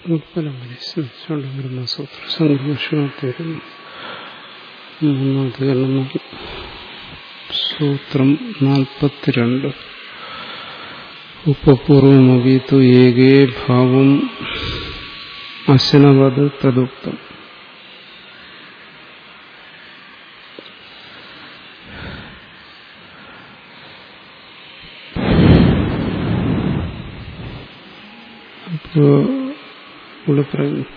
ഉത്പലമനുസരിച്ചുകൊണ്ട് ബ്രഹ്മസൂത്ര സംഘർഷത്തിൽ മൂന്നാധികരണം സൂത്രം നാൽപ്പത്തിരണ്ട് ഉപപൂർവമവീത്തു ഏകേ ഭാവം അശനവത് തദുക്തം അപ്പോ ഇവിടെ പറയുന്നു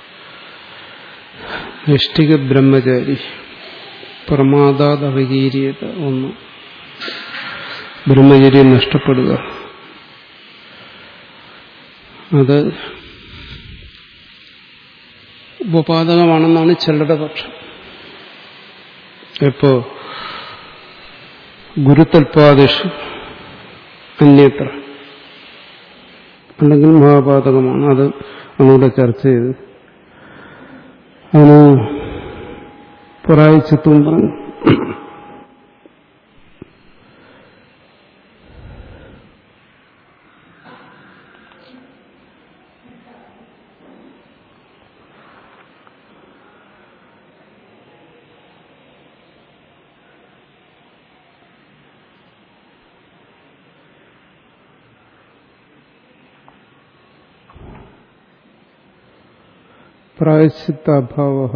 നൈഷ്ഠിക ബ്രഹ്മചാരി പ്രമാദാത് അപകീരിയത ഒന്ന് ബ്രഹ്മചര്യം നഷ്ടപ്പെടുക അത് ഉപപാദകമാണെന്നാണ് ചിലരുടെ പക്ഷം എപ്പോ ഗുരുതൽപാദിഷു അന്യത്ര അല്ലെങ്കിൽ മഹാപാതകമാണ് അത് നമ്മളിവിടെ ചർച്ച ചെയ്ത് അതിന് പ്രായച്ചിത്വം പറഞ്ഞു പ്രായശ്ചിത്താഭാവ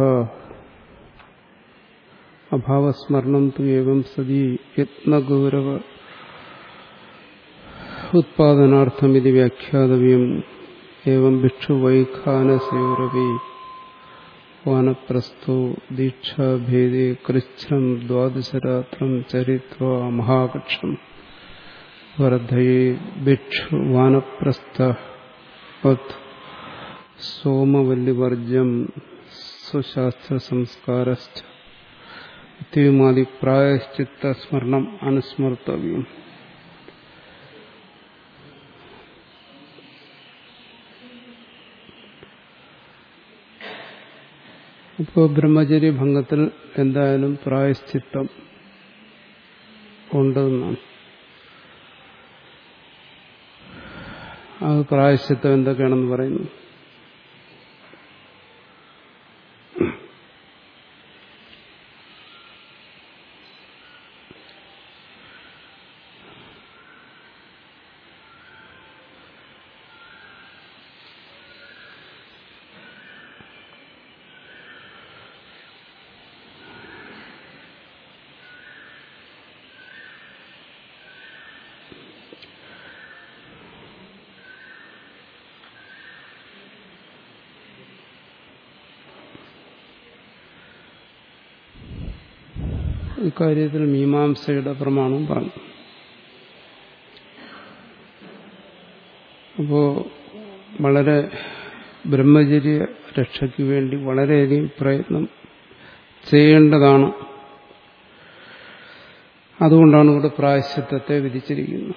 അഭാവസ്മരണം തു ഏവം സതി യത്നഗൗരവ ഉത്പാദനാർത്ഥമിതി വ്യാഖ്യാതവ്യം ഏവം ഭിക്ഷുവൈഖാനസയോരവി വാനപ്രസ്ഥോ ദീക്ഷാഭേദേ കൃച്ഛ്രം ദ്വാദശരാത്രം ചരിത്ര മഹാകക്ഷം വർദ്ധയേ ഭിക്ഷു വാനപ്രസ്ഥ സോമവല്ലിവർജം സ്വശാസ്ത്ര സംസ്കാരസ്ഥ ഇത്യമാതി പ്രായശ്ചിത്ത സ്മരണം അനുസ്മർത്തവ്യം ഇപ്പോൾ ബ്രഹ്മചര്യ ഭംഗത്തിൽ എന്തായാലും പ്രായശ്ചിത്തം ഉണ്ടെന്നാണ് അത് പ്രായശ്ചിത്തം എന്തൊക്കെയാണെന്ന് പറയുന്നു ഇക്കാര്യത്തിൽ മീമാംസയുടെ പ്രമാണവും പറഞ്ഞു അപ്പോ വളരെ ബ്രഹ്മചര്യ രക്ഷയ്ക്ക് വേണ്ടി വളരെയധികം പ്രയത്നം ചെയ്യേണ്ടതാണ് അതുകൊണ്ടാണ് ഇവിടെ പ്രായശ്ചിത്തത്തെ വിധിച്ചിരിക്കുന്നത്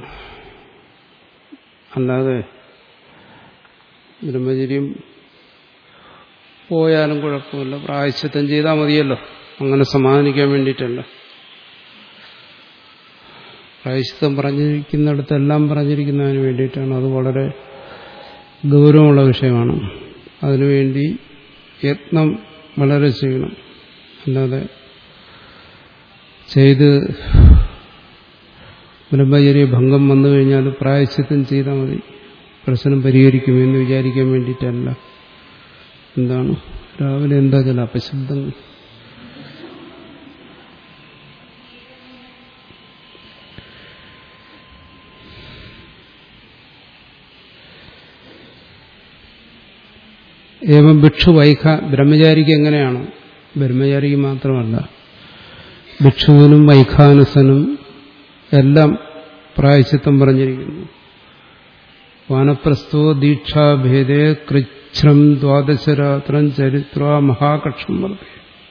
അല്ലാതെ ബ്രഹ്മചര്യം പോയാലും കുഴപ്പമില്ല പ്രായശ്ചിത്തം ചെയ്താൽ മതിയല്ലോ അങ്ങനെ സമാധാനിക്കാൻ വേണ്ടിയിട്ടല്ല പ്രായശ്ചിത്തം പറഞ്ഞിരിക്കുന്നിടത്തെല്ലാം പറഞ്ഞിരിക്കുന്നതിന് വേണ്ടിയിട്ടാണ് അത് വളരെ ഗൗരവമുള്ള വിഷയമാണ് അതിനുവേണ്ടി യത്നം വളരെ ചെയ്യണം അല്ലാതെ ചെയ്ത് ബ്രഹ്മചര്യ ഭംഗം വന്നു കഴിഞ്ഞാൽ പ്രായശ്ചിത്തം ചെയ്താൽ മതി പ്രശ്നം പരിഹരിക്കുമെന്ന് വിചാരിക്കാൻ വേണ്ടിയിട്ടല്ല എന്താണ് രാവിലെ എന്താ ചില അപശബ്ദങ്ങൾ ഏവം ഭിക്ഷു വൈഖ ബ്രഹ്മചാരിക്ക് എങ്ങനെയാണ് ബ്രഹ്മചാരിക്ക് മാത്രമല്ല ഭിക്ഷുവിനും വൈഖാനസനും എല്ലാം പ്രായശ്ചിത്തം പറഞ്ഞിരിക്കുന്നു വാനപ്രസ്ഥോ ദീക്ഷാഭേദേ കൃച്ഛ്രം ദ്വാദശരാത്രം ചരിത്ര മഹാകക്ഷം വർദ്ധി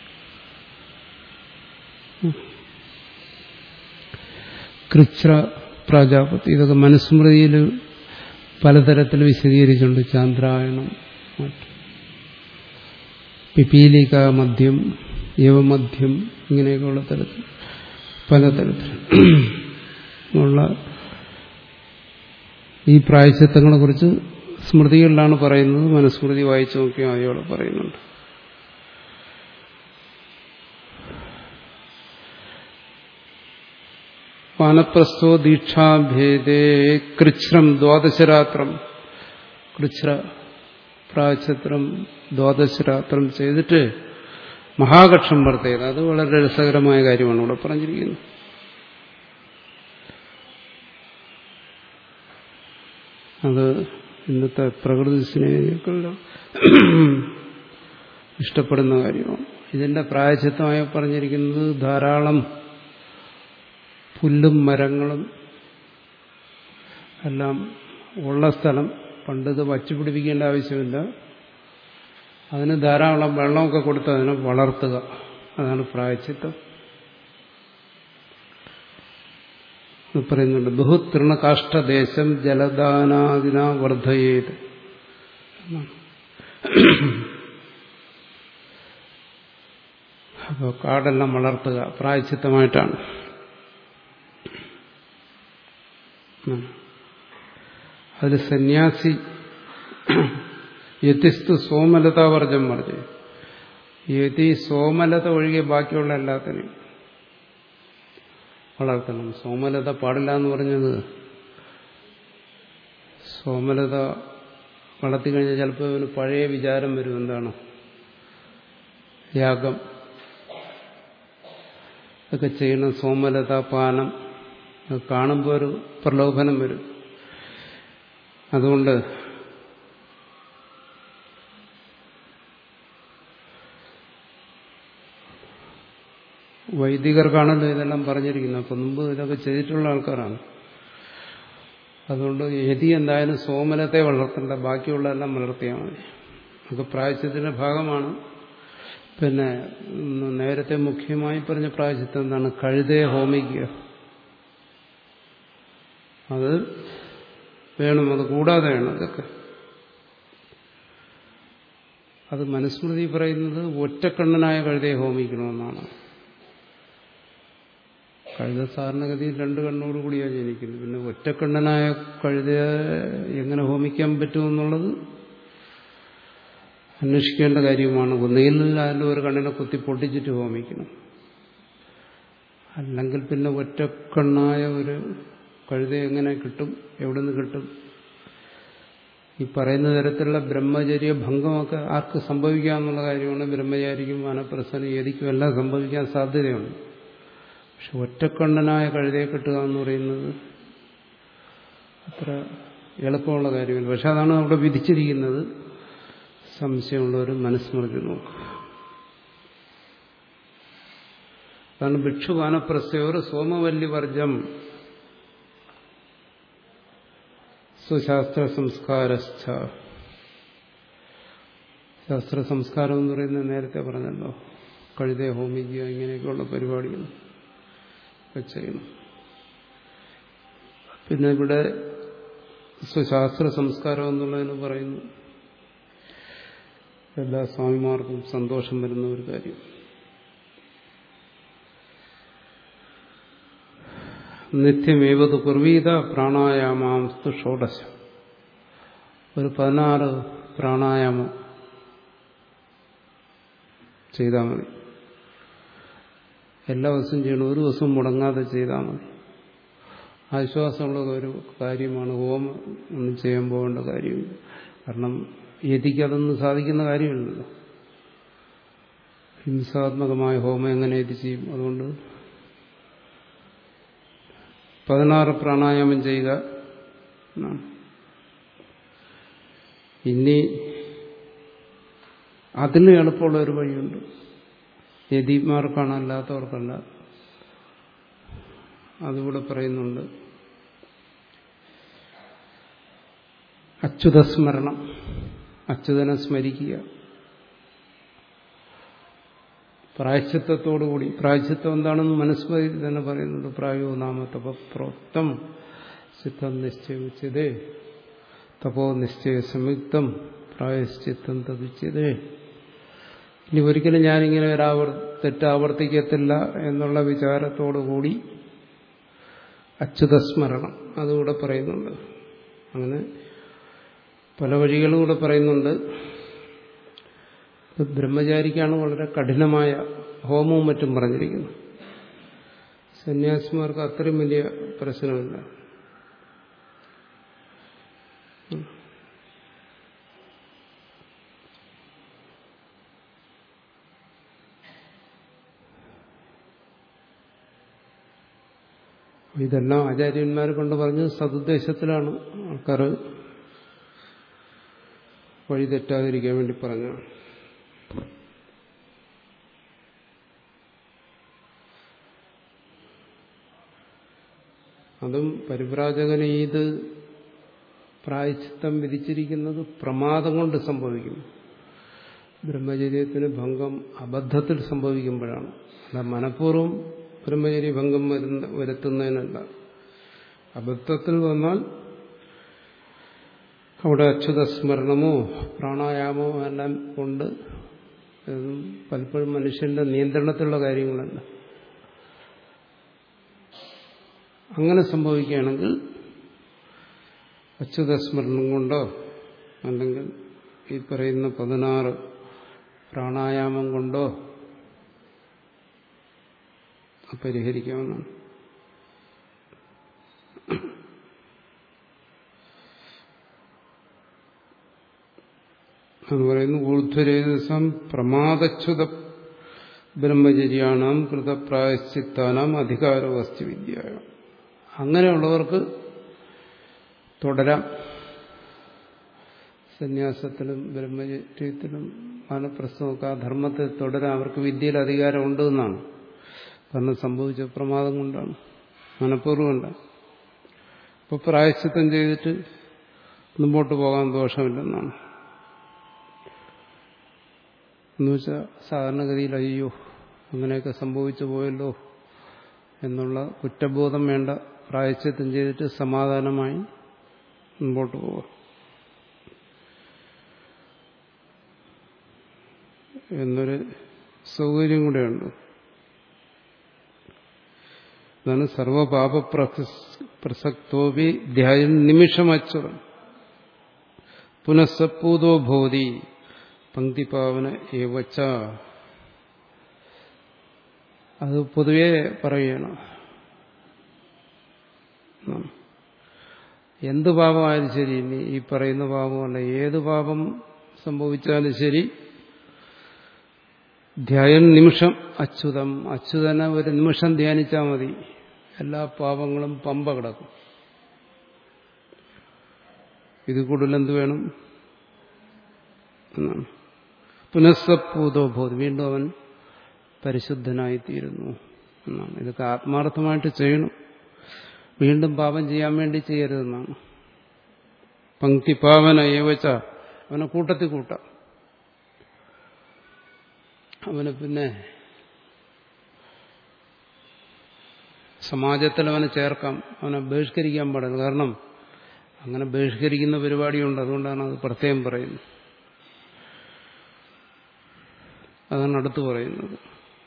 കൃച്ഛ്ര പ്രാജാപതി ഇതൊക്കെ മനുസ്മൃതിയിൽ പലതരത്തിൽ വിശദീകരിച്ചിട്ടുണ്ട് ചാന്ദ്രായണം മറ്റും പിപീലിക മദ്യം യവമദ്യം ഇങ്ങനെയൊക്കെയുള്ള തരത്തിൽ പലതരത്തിൽ ഉള്ള ഈ പ്രായശ്ചിത്തങ്ങളെ കുറിച്ച് സ്മൃതികളിലാണ് പറയുന്നത് മനുസ്മൃതി വായിച്ചു നോക്കിയാൽ അയാൾ പറയുന്നുണ്ട് വാനപ്രസ്ഥോ ദീക്ഷാഭേദേ കൃച്ഛ്രം ദ്വാദശരാത്രം കൃച്ഛ്ര പ്രാചത്രം ദ്വാദശരാത്രം ചെയ്തിട്ട് മഹാകക്ഷം വർത്തേത് അത് വളരെ രസകരമായ കാര്യമാണ് ഇവിടെ പറഞ്ഞിരിക്കുന്നത് അത് ഇന്നത്തെ പ്രകൃതി സ്നേഹികളെല്ലാം ഇഷ്ടപ്പെടുന്ന കാര്യമാണ് ഇതിന്റെ പ്രായച്ചിത്തമായി പറഞ്ഞിരിക്കുന്നത് ധാരാളം പുല്ലും മരങ്ങളും എല്ലാം ഉള്ള സ്ഥലം പണ്ട് ഇത് വച്ചുപിടിപ്പിക്കേണ്ട ആവശ്യമില്ല അതിന് ധാരാളം വെള്ളമൊക്കെ കൊടുത്ത് അതിനെ വളർത്തുക അതാണ് പ്രായച്ചിത്തം പറയുന്നുണ്ട് ബഹുതൃണകാഷ്ടദേശം ജലദാനാദിന വർദ്ധയേത് അപ്പോൾ കാടെല്ലാം വളർത്തുക പ്രായച്ചിത്തമായിട്ടാണ് അതിൽ സന്യാസി യതിസ്തു സോമലതാവർജം പറഞ്ഞു യതി സോമലത ഒഴികെ ബാക്കിയുള്ള എല്ലാത്തിനും വളർത്തണം സോമലത പാടില്ല എന്ന് പറഞ്ഞത് സോമലത വളർത്തി കഴിഞ്ഞാൽ ചിലപ്പോൾ ഇവന് പഴയ വിചാരം വരും എന്താണ് യാഗം ഒക്കെ ചെയ്യണം സോമലത പാനം കാണുമ്പോൾ ഒരു പ്രലോഭനം വരും അതുകൊണ്ട് വൈദികർക്കാണല്ലോ ഇതെല്ലാം പറഞ്ഞിരിക്കുന്നത് അപ്പം മുമ്പ് ഇതൊക്കെ ചെയ്തിട്ടുള്ള ആൾക്കാരാണ് അതുകൊണ്ട് യതി എന്തായാലും സോമനത്തെ വളർത്തേണ്ട ബാക്കിയുള്ളതെല്ലാം വളർത്തിയാൽ മതി നമുക്ക് പ്രായശ്യത്തിന്റെ ഭാഗമാണ് പിന്നെ നേരത്തെ മുഖ്യമായി പറഞ്ഞ പ്രായശ്യത്വം എന്താണ് കഴുതയെ ഹോമിക്കുക അത് വേണം അത് കൂടാതെ വേണം അതൊക്കെ അത് മനുസ്മൃതി പറയുന്നത് ഒറ്റക്കണ്ണനായ കഴുതയെ ഹോമിക്കണമെന്നാണ് കഴുത സാധാരണഗതിയിൽ രണ്ട് കണ്ണോട് കൂടിയാണ് ജനിക്കുന്നത് പിന്നെ ഒറ്റക്കണ്ണനായ കഴുതയെ എങ്ങനെ ഹോമിക്കാൻ പറ്റുമെന്നുള്ളത് അന്വേഷിക്കേണ്ട കാര്യമാണ് ഒന്നുകിൽ അതിൻ്റെ ഒരു കണ്ണിനെ കുത്തി പൊട്ടിച്ചിട്ട് ഹോമിക്കണം അല്ലെങ്കിൽ പിന്നെ ഒറ്റക്കണ്ണായ ഒരു കഴുത എങ്ങനെ കിട്ടും എവിടെ നിന്ന് കിട്ടും ഈ പറയുന്ന തരത്തിലുള്ള ബ്രഹ്മചര്യ ഭംഗമൊക്കെ ആർക്ക് സംഭവിക്കാമെന്നുള്ള കാര്യമാണ് ബ്രഹ്മചാരിക്കും വനപ്രസനും ഏതിക്കും എല്ലാം സംഭവിക്കാൻ സാധ്യതയുണ്ട് പക്ഷെ ഒറ്റക്കണ്ണനായ കഴുതയെ കിട്ടുക എന്ന് പറയുന്നത് അത്ര എളുപ്പമുള്ള കാര്യമില്ല പക്ഷെ അതാണ് അവിടെ വിധിച്ചിരിക്കുന്നത് സംശയമുള്ളവർ മനസ്മൃതി നോക്കുക അതാണ് ഭിക്ഷു വാനപ്രസ്യോർ സോമവല്ലിവർജം സ്വശാസ്ത്ര സംസ്കാരസ്ഥ ശാസ്ത്ര സംസ്കാരം എന്ന് പറയുന്നത് നേരത്തെ പറഞ്ഞല്ലോ കഴുതയെ ഹോമിക്കുക ഇങ്ങനെയൊക്കെയുള്ള പരിപാടികൾ ഒക്കെ ചെയ്യണം പിന്നെ ഇവിടെ സ്വശാസ്ത്ര സംസ്കാരം എന്നുള്ളതിന് പറയുന്നു എല്ലാ സ്വാമിമാർക്കും സന്തോഷം വരുന്ന ഒരു കാര്യം നിത്യമേവത് കുർവീത പ്രാണായാമാസ്തു ഷോഡശം ഒരു പതിനാറ് പ്രാണായാമം ചെയ്താൽ മതി എല്ലാ ദിവസവും ചെയ്യണം ഒരു ദിവസം മുടങ്ങാതെ ചെയ്താൽ മതി ആശ്വാസമുള്ള ഒരു കാര്യമാണ് ഹോമം ഒന്നും ചെയ്യാൻ പോകേണ്ട കാര്യമില്ല കാരണം യതിക്ക് അതൊന്നും സാധിക്കുന്ന കാര്യമില്ലല്ലോ ഹിംസാത്മകമായ ഹോമം എങ്ങനെ എത്തി ചെയ്യും അതുകൊണ്ട് പതിനാറ് പ്രാണായാമം ചെയ്യുക എന്നാണ് ഇനി അതിന് എളുപ്പമുള്ള ഒരു വഴിയുണ്ട് യതിമാർക്കാണ് അല്ലാത്തവർക്കല്ല അതുകൂടെ പറയുന്നുണ്ട് അച്യുതസ്മരണം അച്യുതനെ സ്മരിക്കുക പ്രായശ്ചിത്വത്തോടുകൂടി പ്രായശ്ചിത്വം എന്താണെന്ന് മനസ്സുമായി തന്നെ പറയുന്നുണ്ട് പ്രായോ നാമ തപപ്രോക്തം ചിത്തം നിശ്ചയിച്ചതേ തപോ നിശ്ചയ സംയുക്തം പ്രായശ്ചിത്തം തതുച്ചതേ ഇനി ഒരിക്കലും ഞാനിങ്ങനെ ഒരാവർ തെറ്റാവർത്തിക്കത്തില്ല എന്നുള്ള വിചാരത്തോടുകൂടി അച്യുതസ്മരണം അതുകൂടെ പറയുന്നുണ്ട് അങ്ങനെ പല വഴികളും പറയുന്നുണ്ട് ബ്രഹ്മചാരിക്കാണ് വളരെ കഠിനമായ ഹോമവും മറ്റും പറഞ്ഞിരിക്കുന്നത് സന്യാസിമാർക്ക് അത്രയും വലിയ പ്രശ്നമില്ല ഇതെല്ലാം ആചാര്യന്മാർ കൊണ്ട് പറഞ്ഞ് സതുദ്ദേശത്തിലാണ് ആൾക്കാർ വഴി തെറ്റാതിരിക്കാൻ വേണ്ടി പറഞ്ഞാണ് അതും പരിപ്രാജകന് ഇത് പ്രായച്ചിത്തം വിധിച്ചിരിക്കുന്നത് പ്രമാദം കൊണ്ട് സംഭവിക്കും ബ്രഹ്മചര്യത്തിന് ഭംഗം അബദ്ധത്തിൽ സംഭവിക്കുമ്പോഴാണ് അല്ല മനഃപൂർവ്വം ബ്രഹ്മചര്യ ഭംഗം വരുന്ന വരുത്തുന്നതിനല്ല അബദ്ധത്തിൽ വന്നാൽ അവിടെ അച്യുത സ്മരണമോ പ്രാണായാമോ എല്ലാം കൊണ്ട് പലപ്പോഴും മനുഷ്യന്റെ നിയന്ത്രണത്തിലുള്ള കാര്യങ്ങളല്ല അങ്ങനെ സംഭവിക്കുകയാണെങ്കിൽ അച്യുതസ്മരണം കൊണ്ടോ അല്ലെങ്കിൽ ഈ പറയുന്ന പതിനാറ് പ്രാണായാമം കൊണ്ടോ പരിഹരിക്കാവുന്നതാണ് അത് പറയുന്നു ഊർധ്വരേതസം പ്രമാദച്യുത ബ്രഹ്മചര്യാണാം കൃതപ്രായശ്ചിത്താനാം അധികാരോ അസ്തി വിദ്യ അങ്ങനെയുള്ളവർക്ക് തുടരാം സന്യാസത്തിലും ബ്രഹ്മചര്യത്തിലും വാനപ്രസ്ഥമൊക്കെ ആ ധർമ്മത്തെ തുടരാൻ അവർക്ക് വിദ്യയിൽ അധികാരമുണ്ട് എന്നാണ് കാരണം സംഭവിച്ച പ്രമാദം കൊണ്ടാണ് മനഃപൂർവ്വമല്ല അപ്പോൾ പ്രായശ്ചിത്തം ചെയ്തിട്ട് മുമ്പോട്ട് പോകാൻ ദോഷമില്ലെന്നാണ് എന്നുവെച്ചാൽ സാധാരണഗതിയിൽ അയ്യോ അങ്ങനെയൊക്കെ സംഭവിച്ചു പോയല്ലോ എന്നുള്ള കുറ്റബോധം വേണ്ട പ്രായശ്ചിത്തം ചെയ്തിട്ട് സമാധാനമായി മുമ്പോട്ട് പോകാം എന്നൊരു സൗകര്യം കൂടെയുണ്ട് അതാണ് സർവപാപ പ്രസക്തോപി ധ്യായം നിമിഷമച്ചുറം പുനഃസപ്പൂതോ ഭൂതി പങ്ക്തിപാവന ഏവച്ച അത് പൊതുവെ പറയുകയാണ് എന്ത് പാപമായാലും ശരി ഇനി ഈ പറയുന്ന പാപമല്ല ഏത് പാപം സംഭവിച്ചാലും ശരി ധ്യായം നിമിഷം അച്യുതം അച്യുതനെ ഒരു നിമിഷം ധ്യാനിച്ചാൽ മതി എല്ലാ പാപങ്ങളും പമ്പ കിടക്കും ഇത് കൂടുതൽ എന്ത് വേണം എന്നാണ് പുനഃസപ്പൂതോ ബോധം വീണ്ടും അവൻ പരിശുദ്ധനായിത്തീരുന്നു എന്നാണ് ഇതൊക്കെ ആത്മാർത്ഥമായിട്ട് ചെയ്യണം വീണ്ടും പാപം ചെയ്യാൻ വേണ്ടി ചെയ്യരുതെന്നാണ് പങ്ക്തി പാവന ഏവച്ച അവനെ കൂട്ടത്തിൽ കൂട്ടാം അവന് പിന്നെ സമാജത്തിൽ അവനെ ചേർക്കാം അവനെ ബഹിഷ്കരിക്കാൻ പാടില്ല കാരണം അങ്ങനെ ബഹിഷ്കരിക്കുന്ന പരിപാടിയുണ്ട് അതുകൊണ്ടാണ് അത് പ്രത്യേകം പറയുന്നത് അതാണ് അടുത്ത് പറയുന്നത്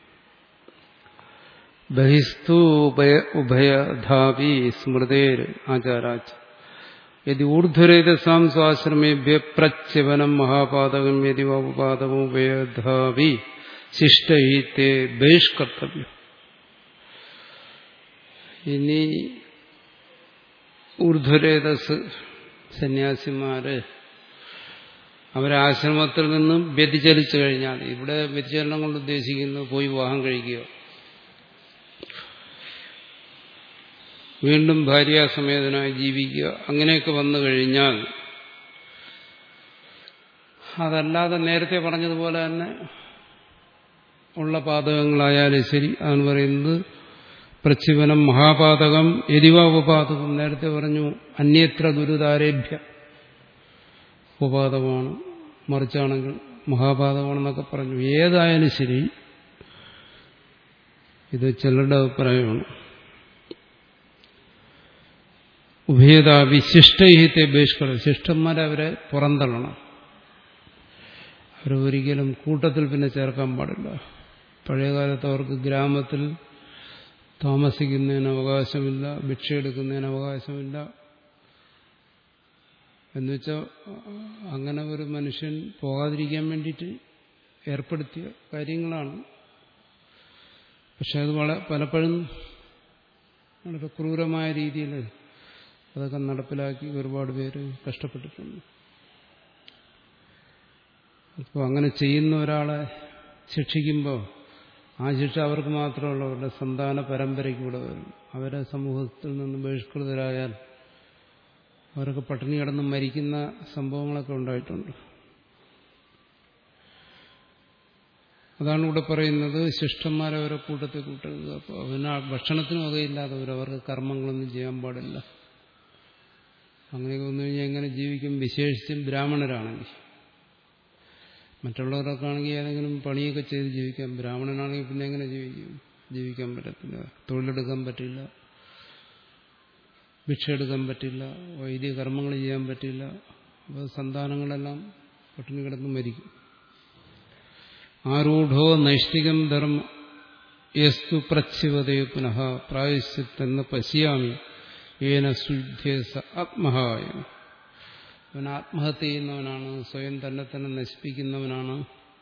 ബഹിസ്തു ഉഭയ ഉഭയധാവി സ്മൃതേർ ആചാരാച്ച് യതി ഊർധ്വരേതസാം സ്വാശ്രമേഭ്യ പ്രച്യവനം മഹാപാതകം യതി ഉപപാതകം ഉഭയധാവി ശിഷ്ടഹിത്തെ ബഹിഷ്കർത്തവ്യം ഇനി ഊർധ്വരേതസ് സന്യാസിമാര് അവരാശ്രമത്തിൽ നിന്നും വ്യതിചലിച്ചു കഴിഞ്ഞാൽ ഇവിടെ വ്യതിചലനം കൊണ്ട് ഉദ്ദേശിക്കുന്നത് പോയി വിവാഹം കഴിക്കുക വീണ്ടും ഭാര്യാസമേതനായി ജീവിക്കുക അങ്ങനെയൊക്കെ വന്നു കഴിഞ്ഞാൽ അതല്ലാതെ നേരത്തെ പറഞ്ഞതുപോലെ തന്നെ ഉള്ള പാതകങ്ങളായാലും ശരി അതാണ് പറയുന്നത് പ്രച്ഛിവനം മഹാപാതകം എരിവാപപാതകം നേരത്തെ പറഞ്ഞു അന്യത്ര ഗുരുതാരേഭ്യ ഉപാതകമാണ് മറിച്ചാണെങ്കിൽ മഹാപാതകമാണെന്നൊക്കെ പറഞ്ഞു ഏതായാലും ശരി ഇത് ചിലരുടെ അഭിപ്രായമാണ് ഉഭയത വിശിഷ്ടഹിത്തെ ബഹിഷ്കര ശിഷ്ടന്മാരെ അവരെ പുറന്തള്ളണം അവരൊരിക്കലും കൂട്ടത്തിൽ പിന്നെ ചേർക്കാൻ പാടില്ല പഴയകാലത്ത് അവർക്ക് ഗ്രാമത്തിൽ താമസിക്കുന്നതിന് അവകാശമില്ല ഭിക്ഷ എടുക്കുന്നതിന് അവകാശമില്ല എന്നുവെച്ചാൽ അങ്ങനെ ഒരു മനുഷ്യൻ പോകാതിരിക്കാൻ വേണ്ടിയിട്ട് ഏർപ്പെടുത്തിയ കാര്യങ്ങളാണ് പക്ഷെ അത് വളരെ പലപ്പോഴും വളരെ ക്രൂരമായ രീതിയിൽ അതൊക്കെ നടപ്പിലാക്കി ഒരുപാട് പേര് കഷ്ടപ്പെട്ടിട്ടുണ്ട് അപ്പോൾ അങ്ങനെ ചെയ്യുന്ന ഒരാളെ ശിക്ഷിക്കുമ്പോൾ ആ ശിക്ഷ അവർക്ക് മാത്രമല്ല അവരുടെ സന്താന പരമ്പരയ്ക്ക് കൂടെ വരും അവരെ സമൂഹത്തിൽ നിന്ന് ബഹിഷ്കൃതരായാൽ അവരൊക്കെ പട്ടിണി കിടന്ന് മരിക്കുന്ന സംഭവങ്ങളൊക്കെ ഉണ്ടായിട്ടുണ്ട് അതാണ് ഇവിടെ പറയുന്നത് ശിഷ്ടന്മാരെ അവരെ കൂട്ടത്തിൽ കൂട്ടരുത് അപ്പോൾ അവന് ഭക്ഷണത്തിന് വകയില്ലാത്തവർ അവർക്ക് കർമ്മങ്ങളൊന്നും ചെയ്യാൻ പാടില്ല അങ്ങനെയൊക്കെ വന്നു കഴിഞ്ഞാൽ എങ്ങനെ ജീവിക്കും വിശേഷിച്ചും ബ്രാഹ്മണരാണെങ്കിൽ മറ്റുള്ളവരൊക്കെ ആണെങ്കിൽ ഏതെങ്കിലും പണിയൊക്കെ ചെയ്ത് ജീവിക്കാം ബ്രാഹ്മണനാണെങ്കിൽ പിന്നെ എങ്ങനെ ജീവിക്കും ജീവിക്കാൻ പറ്റത്തില്ല തൊഴിലെടുക്കാൻ പറ്റില്ല ഭിക്ഷ എടുക്കാൻ പറ്റില്ല വൈദ്യ കർമ്മങ്ങൾ ചെയ്യാൻ പറ്റില്ല അപ്പോൾ സന്താനങ്ങളെല്ലാം പട്ടിണി കിടന്ന് മരിക്കും ആരൂഢോ നൈഷ്ഠികം ധർമ്മ യസ്തു പ്രച്ഛിവതയോ പുനഃ പ്രായശ്ചിത്തെന്ന് പശ്യാമി ഏന ശുദ്ധ്യസ ആത്മഹായ അവൻ ആത്മഹത്യ ചെയ്യുന്നവനാണ് സ്വയം തന്നെ തന്നെ നശിപ്പിക്കുന്നവനാണ്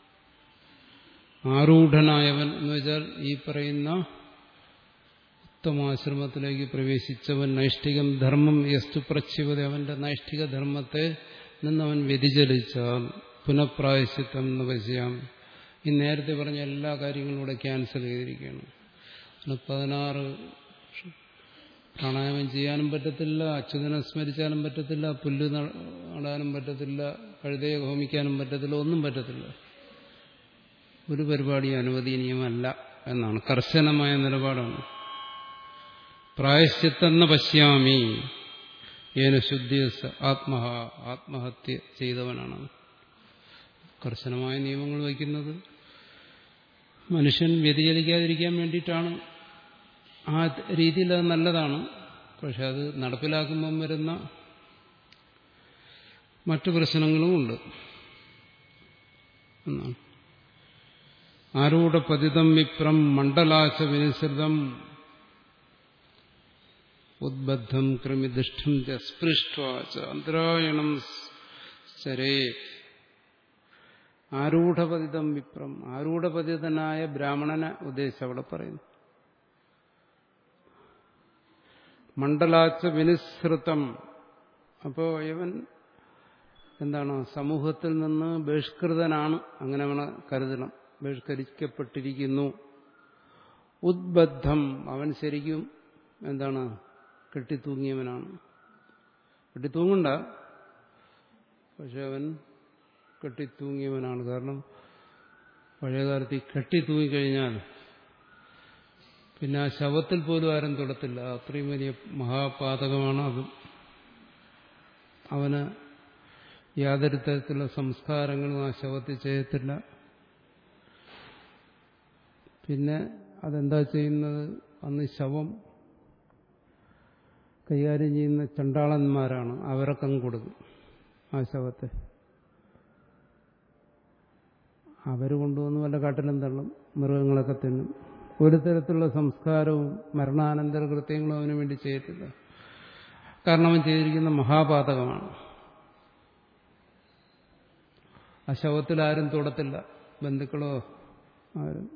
ആരൂഢനായവൻ എന്ന് വെച്ചാൽ ഈ പറയുന്ന ഉത്തമാശ്രമത്തിലേക്ക് പ്രവേശിച്ചവൻ നൈഷ്ഠികം ധർമ്മം യസ്തു പ്രച്ഛിവത അവന്റെ നൈഷ്ഠിക ധർമ്മത്തെ നിന്നവൻ വ്യതിചലിച്ചാൽ പുനഃപ്രായശ്ചിത്തം എന്ന് പശ്യാം ഈ നേരത്തെ പറഞ്ഞ എല്ലാ കാര്യങ്ങളും ഇവിടെ ക്യാൻസൽ ചെയ്തിരിക്കുകയാണ് പിന്നെ പതിനാറ് പ്രാണായാമം ചെയ്യാനും പറ്റത്തില്ല അച്യുതനെ സ്മരിച്ചാലും പറ്റത്തില്ല പുല്ല് നടാനും പറ്റത്തില്ല കഴുതയെ ഹോമിക്കാനും പറ്റത്തില്ല ഒന്നും പറ്റത്തില്ല ഒരു പരിപാടി അനുവദനീയമല്ല എന്നാണ് കർശനമായ നിലപാടാണ് പ്രായശ്ചിത്തെന്ന പശ്യാമി ഏന ശുദ്ധി ആത്മഹ ആത്മഹത്യ ചെയ്തവനാണ് കർശനമായ നിയമങ്ങൾ വയ്ക്കുന്നത് മനുഷ്യൻ വ്യതിചലിക്കാതിരിക്കാൻ വേണ്ടിയിട്ടാണ് ആ രീതിയിൽ അത് നല്ലതാണ് പക്ഷെ അത് നടപ്പിലാക്കുമ്പം വരുന്ന മറ്റു പ്രശ്നങ്ങളുമുണ്ട് എന്നാണ് ആരൂഢ പതിതം വിപ്രം മണ്ഡലാശ വിനുസൃതം ഉദ്ബദ്ധം കൃമിദിഷ്ടം സ്പൃഷ്ടവാചാന്തരായണം ചരേ ആരൂഢപതിതം വിപ്രം ആരൂഢപതിതനായ ബ്രാഹ്മണനെ ഉദ്ദേശിച്ച് അവിടെ പറയുന്നു മണ്ഡലാച്ച വിനിസൃതം അപ്പോ ഇവൻ എന്താണ് സമൂഹത്തിൽ നിന്ന് ബഹിഷ്കൃതനാണ് അങ്ങനെ അവനെ കരുതണം ബഹിഷ്കരിക്കപ്പെട്ടിരിക്കുന്നു ഉദ്ബദ്ധം അവൻ ശരിക്കും എന്താണ് കെട്ടിത്തൂങ്ങിയവനാണ് കെട്ടിത്തൂങ്ങണ്ട പക്ഷെ അവൻ കെട്ടിത്തൂങ്ങിയവനാണ് കാരണം പഴയകാലത്ത് ഈ കെട്ടിത്തൂങ്ങിക്കഴിഞ്ഞാൽ പിന്നെ ആ ശവത്തിൽ പോലും ആരും തൊടത്തില്ല അത്രയും വലിയ മഹാപാതകമാണ് അത് അവന് യാതൊരു തരത്തിലുള്ള സംസ്കാരങ്ങളും ആ ശവത്തിൽ ചെയ്യത്തില്ല പിന്നെ അതെന്താ ചെയ്യുന്നത് അന്ന് ശവം കൈകാര്യം ചെയ്യുന്ന ചണ്ടാളന്മാരാണ് അവരൊക്കെ കൊടുക്കും ആ ശവത്തെ അവർ കൊണ്ടുവന്ന് വല്ല കാട്ടിലും തള്ളും മൃഗങ്ങളൊക്കെ തിന്നും ഒരു തരത്തിലുള്ള സംസ്കാരവും മരണാനന്തര കൃത്യങ്ങളും അവന് വേണ്ടി ചെയ്യത്തില്ല കാരണം അവൻ ചെയ്തിരിക്കുന്ന മഹാപാതകമാണ് ആ ശവത്തിൽ ആരും തൊടത്തില്ല ബന്ധുക്കളോ ആരും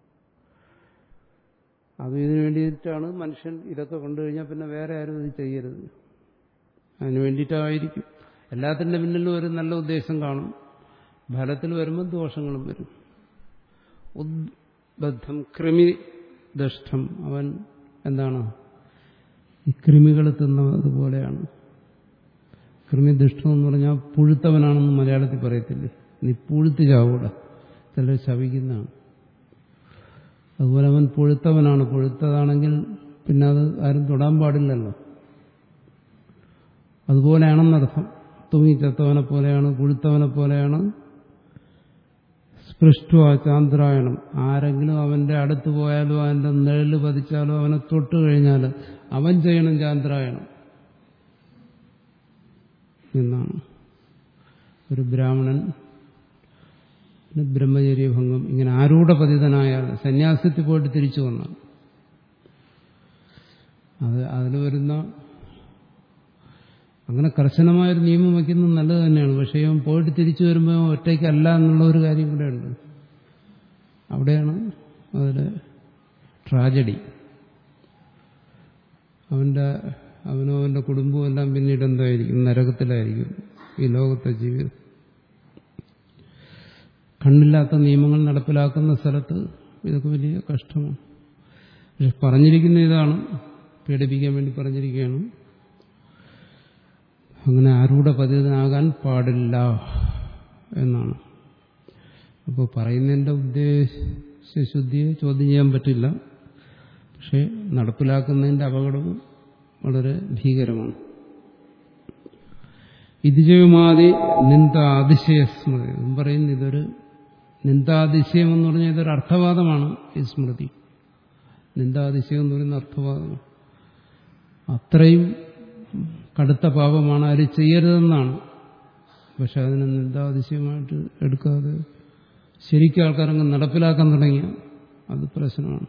അത് ഇതിനു വേണ്ടിയിട്ടാണ് മനുഷ്യൻ ഇതൊക്കെ കൊണ്ടുകഴിഞ്ഞാൽ പിന്നെ വേറെ ആരും ഇത് ചെയ്യരുത് അതിനു വേണ്ടിയിട്ടായിരിക്കും എല്ലാത്തിൻ്റെ പിന്നിലും ഒരു നല്ല ഉദ്ദേശം കാണും ഫലത്തിൽ വരുമ്പോൾ ദോഷങ്ങളും വരും ഉദ്ബദ്ധം കൃമി ദഷ്ടം അവൻ എന്താണ് ഈ കൃമികൾ തിന്നതുപോലെയാണ് കൃമിദുഷ്ടം എന്ന് പറഞ്ഞാൽ പുഴുത്തവനാണെന്ന് മലയാളത്തിൽ പറയത്തില്ലേ നീ പുഴുത്ത് ചാവൂടെ ചിലർ ശവിക്കുന്നതാണ് അതുപോലെ അവൻ പുഴുത്തവനാണ് പുഴുത്തതാണെങ്കിൽ പിന്നെ അത് ആരും തൊടാൻ പാടില്ലല്ലോ അതുപോലെയാണെന്നർത്ഥം തൂങ്ങിച്ചത്തവനെ പോലെയാണ് പുഴുത്തവനെ പോലെയാണ് സ്പൃഷ്ട ചാന്ദ്രായണം ആരെങ്കിലും അവന്റെ അടുത്ത് പോയാലോ അവന്റെ നിഴല് പതിച്ചാലോ അവനെ തൊട്ട് കഴിഞ്ഞാൽ അവൻ ചെയ്യണം ചാന്ദ്രായണം എന്നാണ് ഒരു ബ്രാഹ്മണൻ ബ്രഹ്മചര്യഭംഗം ഇങ്ങനെ ആരൂഢപതിതനായാൽ സന്യാസത്തിൽ പോയിട്ട് തിരിച്ചു വന്നാൽ അത് അതിൽ വരുന്ന അങ്ങനെ കർശനമായൊരു നിയമം വയ്ക്കുന്നത് നല്ലത് തന്നെയാണ് പക്ഷേ അവൻ പോയിട്ട് തിരിച്ചു വരുമ്പോൾ ഒറ്റയ്ക്കല്ല എന്നുള്ള ഒരു കാര്യം കൂടെ ഉണ്ട് അവിടെയാണ് അതിലെ ട്രാജഡി അവന്റെ അവനോ അവന്റെ കുടുംബവും എല്ലാം പിന്നീട് എന്തായിരിക്കും നരകത്തിലായിരിക്കും ഈ ലോകത്തെ ജീവിതം കണ്ണില്ലാത്ത നിയമങ്ങൾ നടപ്പിലാക്കുന്ന സ്ഥലത്ത് ഇതൊക്കെ വലിയ കഷ്ടമാണ് പക്ഷെ പറഞ്ഞിരിക്കുന്ന ഇതാണ് പേടിപ്പിക്കാൻ വേണ്ടി പറഞ്ഞിരിക്കുകയാണ് അങ്ങനെ ആരൂടെ പതിതനാകാൻ പാടില്ല എന്നാണ് അപ്പോൾ പറയുന്നതിൻ്റെ ഉദ്ദേശശുദ്ധിയെ ചോദ്യം ചെയ്യാൻ പറ്റില്ല പക്ഷെ നടപ്പിലാക്കുന്നതിൻ്റെ അപകടവും വളരെ ഭീകരമാണ് ഇതിജയമാതി നിന്ദ അതിശയ സ്മൃതി എന്നും പറയുന്നത് ഇതൊരു നിന്ദാതിശയം എന്ന് പറഞ്ഞാൽ ഇതൊരു അർത്ഥവാദമാണ് ഈ സ്മൃതി നിന്ദാതിശയം എന്ന് പറയുന്ന അർത്ഥവാദമാണ് അത്രയും കടുത്ത പാപമാണ് ആര് ചെയ്യരുതെന്നാണ് പക്ഷെ അതിനെ നിന്ദാതിശയമായിട്ട് എടുക്കാതെ ശരിക്കും ആൾക്കാരങ്ങ് നടപ്പിലാക്കാൻ തുടങ്ങിയ അത് പ്രശ്നമാണ്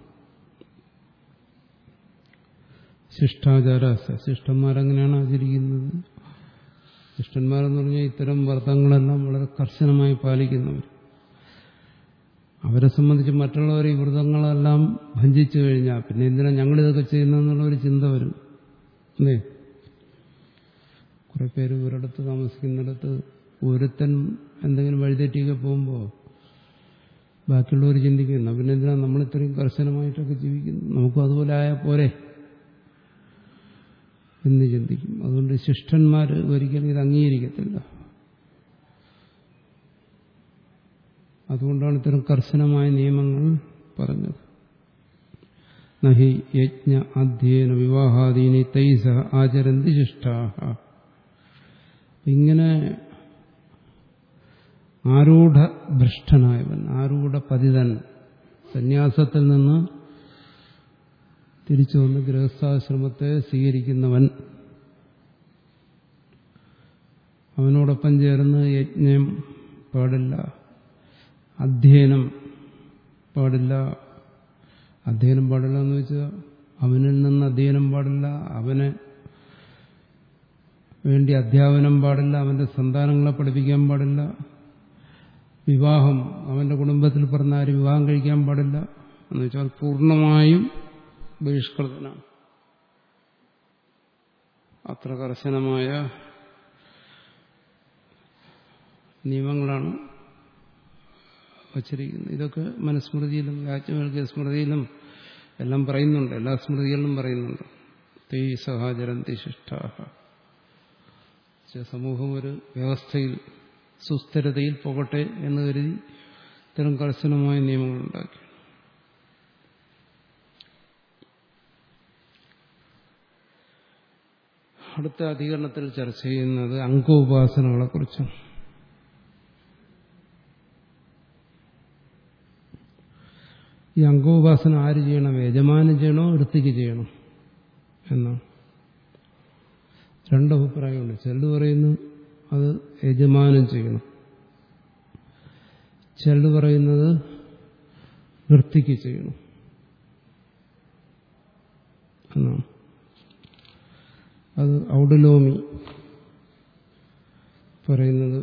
ശിഷ്ടാചാര ശിഷ്ടന്മാരെങ്ങനെയാണ് ആചരിക്കുന്നത് ശിഷ്ടന്മാരെന്ന് പറഞ്ഞാൽ ഇത്തരം വ്രതങ്ങളെല്ലാം വളരെ കർശനമായി പാലിക്കുന്നവർ അവരെ സംബന്ധിച്ച് മറ്റുള്ളവർ ഈ വ്രതങ്ങളെല്ലാം ഭഞ്ചിച്ചു കഴിഞ്ഞാൽ പിന്നെ എന്തിനാ ഞങ്ങളിതൊക്കെ ചെയ്യുന്നതെന്നുള്ള ഒരു ചിന്ത വരും അല്ലേ കുറെ പേര് ഒരിടത്ത് താമസിക്കുന്നിടത്ത് ഒരുത്തൻ എന്തെങ്കിലും വഴിതെറ്റിയൊക്കെ പോകുമ്പോൾ ബാക്കിയുള്ളവർ ചിന്തിക്കുന്നു പിന്നെ എന്തിനാ നമ്മൾ ഇത്രയും കർശനമായിട്ടൊക്കെ ജീവിക്കുന്നു നമുക്കും അതുപോലെ ആയാൽ പോരെ എന്ന് ചിന്തിക്കും അതുകൊണ്ട് ശിഷ്ടന്മാർ ഒരിക്കലും ഇത് അംഗീകരിക്കത്തില്ല അതുകൊണ്ടാണ് ഇത്തരം കർശനമായ നിയമങ്ങൾ പറഞ്ഞത് നഹി യജ്ഞ അധ്യയന വിവാഹാദീനി തൈസ ആചരന്തി ശിഷ്ടാഹ ഇങ്ങനെ ആരൂഢഭ്രഷ്ടനായവൻ ആരൂഢപതിതൻ സന്യാസത്തിൽ നിന്ന് തിരിച്ചു വന്ന് ഗൃഹസ്ഥാശ്രമത്തെ സ്വീകരിക്കുന്നവൻ അവനോടൊപ്പം ചേർന്ന് യജ്ഞം പാടില്ല അധ്യയനം പാടില്ല അധ്യയനം പാടില്ല എന്ന് വെച്ചാൽ അവനിൽ നിന്ന് അധ്യയനം പാടില്ല അവന് വേണ്ടി അധ്യാപനം പാടില്ല അവന്റെ സന്താനങ്ങളെ പഠിപ്പിക്കാൻ പാടില്ല വിവാഹം അവന്റെ കുടുംബത്തിൽ പറഞ്ഞ ആരും വിവാഹം കഴിക്കാൻ പാടില്ല എന്ന് വെച്ചാൽ പൂർണ്ണമായും ബഹിഷ്കൃതനാണ് അത്ര കർശനമായ നിയമങ്ങളാണ് വച്ചിരിക്കുന്നത് ഇതൊക്കെ മനുസ്മൃതിയിലും യാജ്ഞവൽക്ക സ്മൃതിയിലും എല്ലാം പറയുന്നുണ്ട് എല്ലാ സ്മൃതികളിലും പറയുന്നുണ്ട് തേ സഹാചരന്തി ശിഷ്ടാഹ സമൂഹം ഒരു വ്യവസ്ഥയിൽ സുസ്ഥിരതയിൽ പോകട്ടെ എന്ന് കരുതി ഇത്തരം കർശനമായ നിയമങ്ങൾ ഉണ്ടാക്കി അടുത്ത അധികരണത്തിൽ ചർച്ച ചെയ്യുന്നത് അങ്കോപാസനകളെ കുറിച്ചാണ് ഈ അങ്കോപാസന ആര് ചെയ്യണം യജമാനം ചെയ്യണോ വൃത്തിക്ക് ചെയ്യണോ എന്നാണ് രണ്ടഭിപ്രായമുണ്ട് ചിലത് പറയുന്നു അത് യജമാനം ചെയ്യണം ചിലത് പറയുന്നത് വൃത്തിക്ക് ചെയ്യണം എന്നാണ് അത് ഔഡലോമി പറയുന്നത്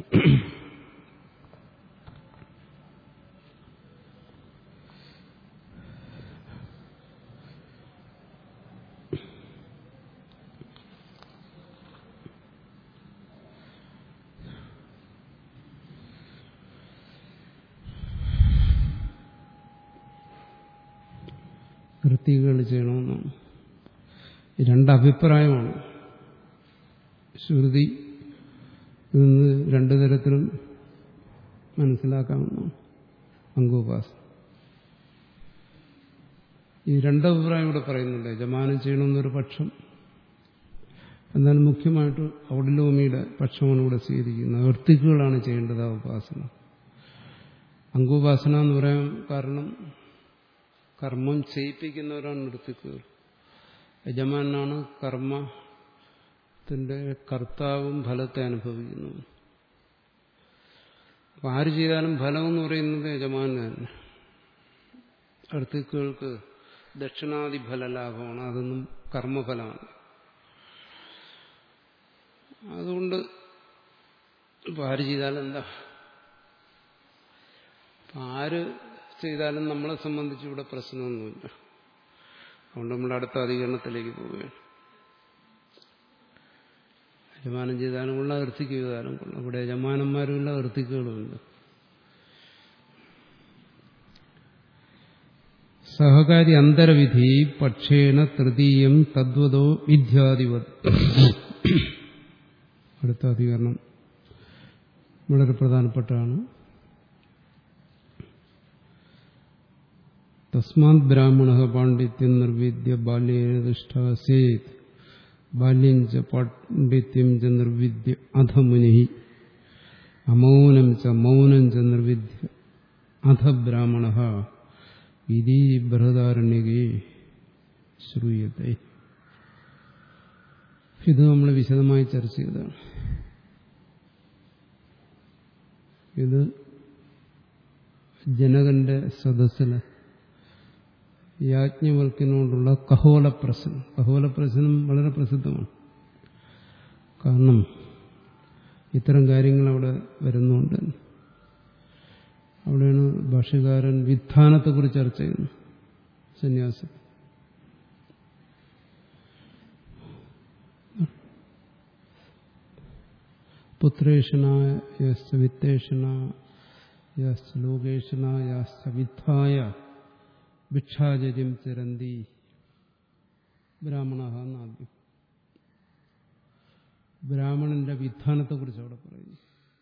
വൃത്തികൾ ചെയ്യണമെന്നാണ് രണ്ടഭിപ്രായമാണ് ശ്രുതി നിന്ന് രണ്ടു തരത്തിലും മനസ്സിലാക്കാമെന്നാണ് അങ്കോപാസന ഈ രണ്ടഭിപ്രായം ഇവിടെ പറയുന്നുണ്ട് യജമാനം ചെയ്യണമെന്നൊരു പക്ഷം എന്നാൽ മുഖ്യമായിട്ട് ഔഡലോമിയുടെ പക്ഷമാണ് ഇവിടെ സ്വീകരിക്കുന്നത് വൃത്തിക്കുകളാണ് ചെയ്യേണ്ടത് ആ ഉപാസന അങ്കോപാസന എന്ന് പറയാൻ കാരണം കർമ്മം ചെയ്യിപ്പിക്കുന്നവരാണ് വൃത്തിക്കുകൾ യജമാനാണ് കർമ്മത്തിന്റെ കർത്താവും ഫലത്തെ അനുഭവിക്കുന്നു അപ്പൊ ആര് ചെയ്താലും ഫലം എന്ന് പറയുന്നത് യജമാന് തന്നെ അടുത്തുക്കൾക്ക് ദക്ഷിണാദി ഫലലാഭമാണ് അതൊന്നും കർമ്മഫലമാണ് അതുകൊണ്ട് ഇപ്പം ആര് ചെയ്താലും എന്താ അപ്പം ആര് ചെയ്താലും നമ്മളെ സംബന്ധിച്ച് ഇവിടെ പ്രശ്നമൊന്നുമില്ല അതുകൊണ്ട് നമ്മൾ അടുത്ത അധികരണത്തിലേക്ക് പോവുകയാണ് യജമാനം ചെയ്താലും കൊള്ളാം വൃത്തിക്ക് ചെയ്താലും കൊള്ളാം ഇവിടെ യജമാനന്മാരുമില്ല വൃത്തിക്കുകളുമില്ല സഹകാരി അന്തരവിധി പക്ഷേണ തൃതീയം തദ്വതോ വിദ്യാധിപത് അടുത്ത അധികരണം വളരെ പ്രധാനപ്പെട്ടാണ് തസ്മാത് ബ്രാഹ്മണ പാണ്ഡിത്യം നിർവിദ്യ ബാല്യേന ദുഷ്ടാസേത് ബാല്യം ച പാണ്ഡിത്യം ച നിർവിദ്യ അധ മുനി അമൗനം ച മൗനം ച നിർവിദ്യ അധ ബ്രാഹ്മണ ഇതി ബൃഹദാരണ്യകേ ശ്രൂയത്തെ ഇത് നമ്മൾ വിശദമായി ചർച്ച ചെയ്തതാണ് ഇത് ജനകന്റെ സദസ്സിലെ യാജ്ഞവൽക്കിനോടുള്ള കഹോല പ്രശ്നം കഹോല പ്രശ്നം വളരെ പ്രസിദ്ധമാണ് കാരണം ഇത്തരം കാര്യങ്ങൾ അവിടെ വരുന്നുണ്ട് അവിടെയാണ് ഭാഷകാരൻ വിധാനത്തെക്കുറിച്ച് ചർച്ച ചെയ്യുന്നത് സന്യാസം പുത്രേഷണായ യശ്ച വിത്തേഷണ യശ്ച ലോകേഷണ യശ്ച വിദ്ധായ ഭിക്ഷാചര്യം ചിരന്തി ബ്രാഹ്മണ എന്നാദ്യം ബ്രാഹ്മണന്റെ വിധാനത്തെക്കുറിച്ച് അവിടെ പറയുന്നു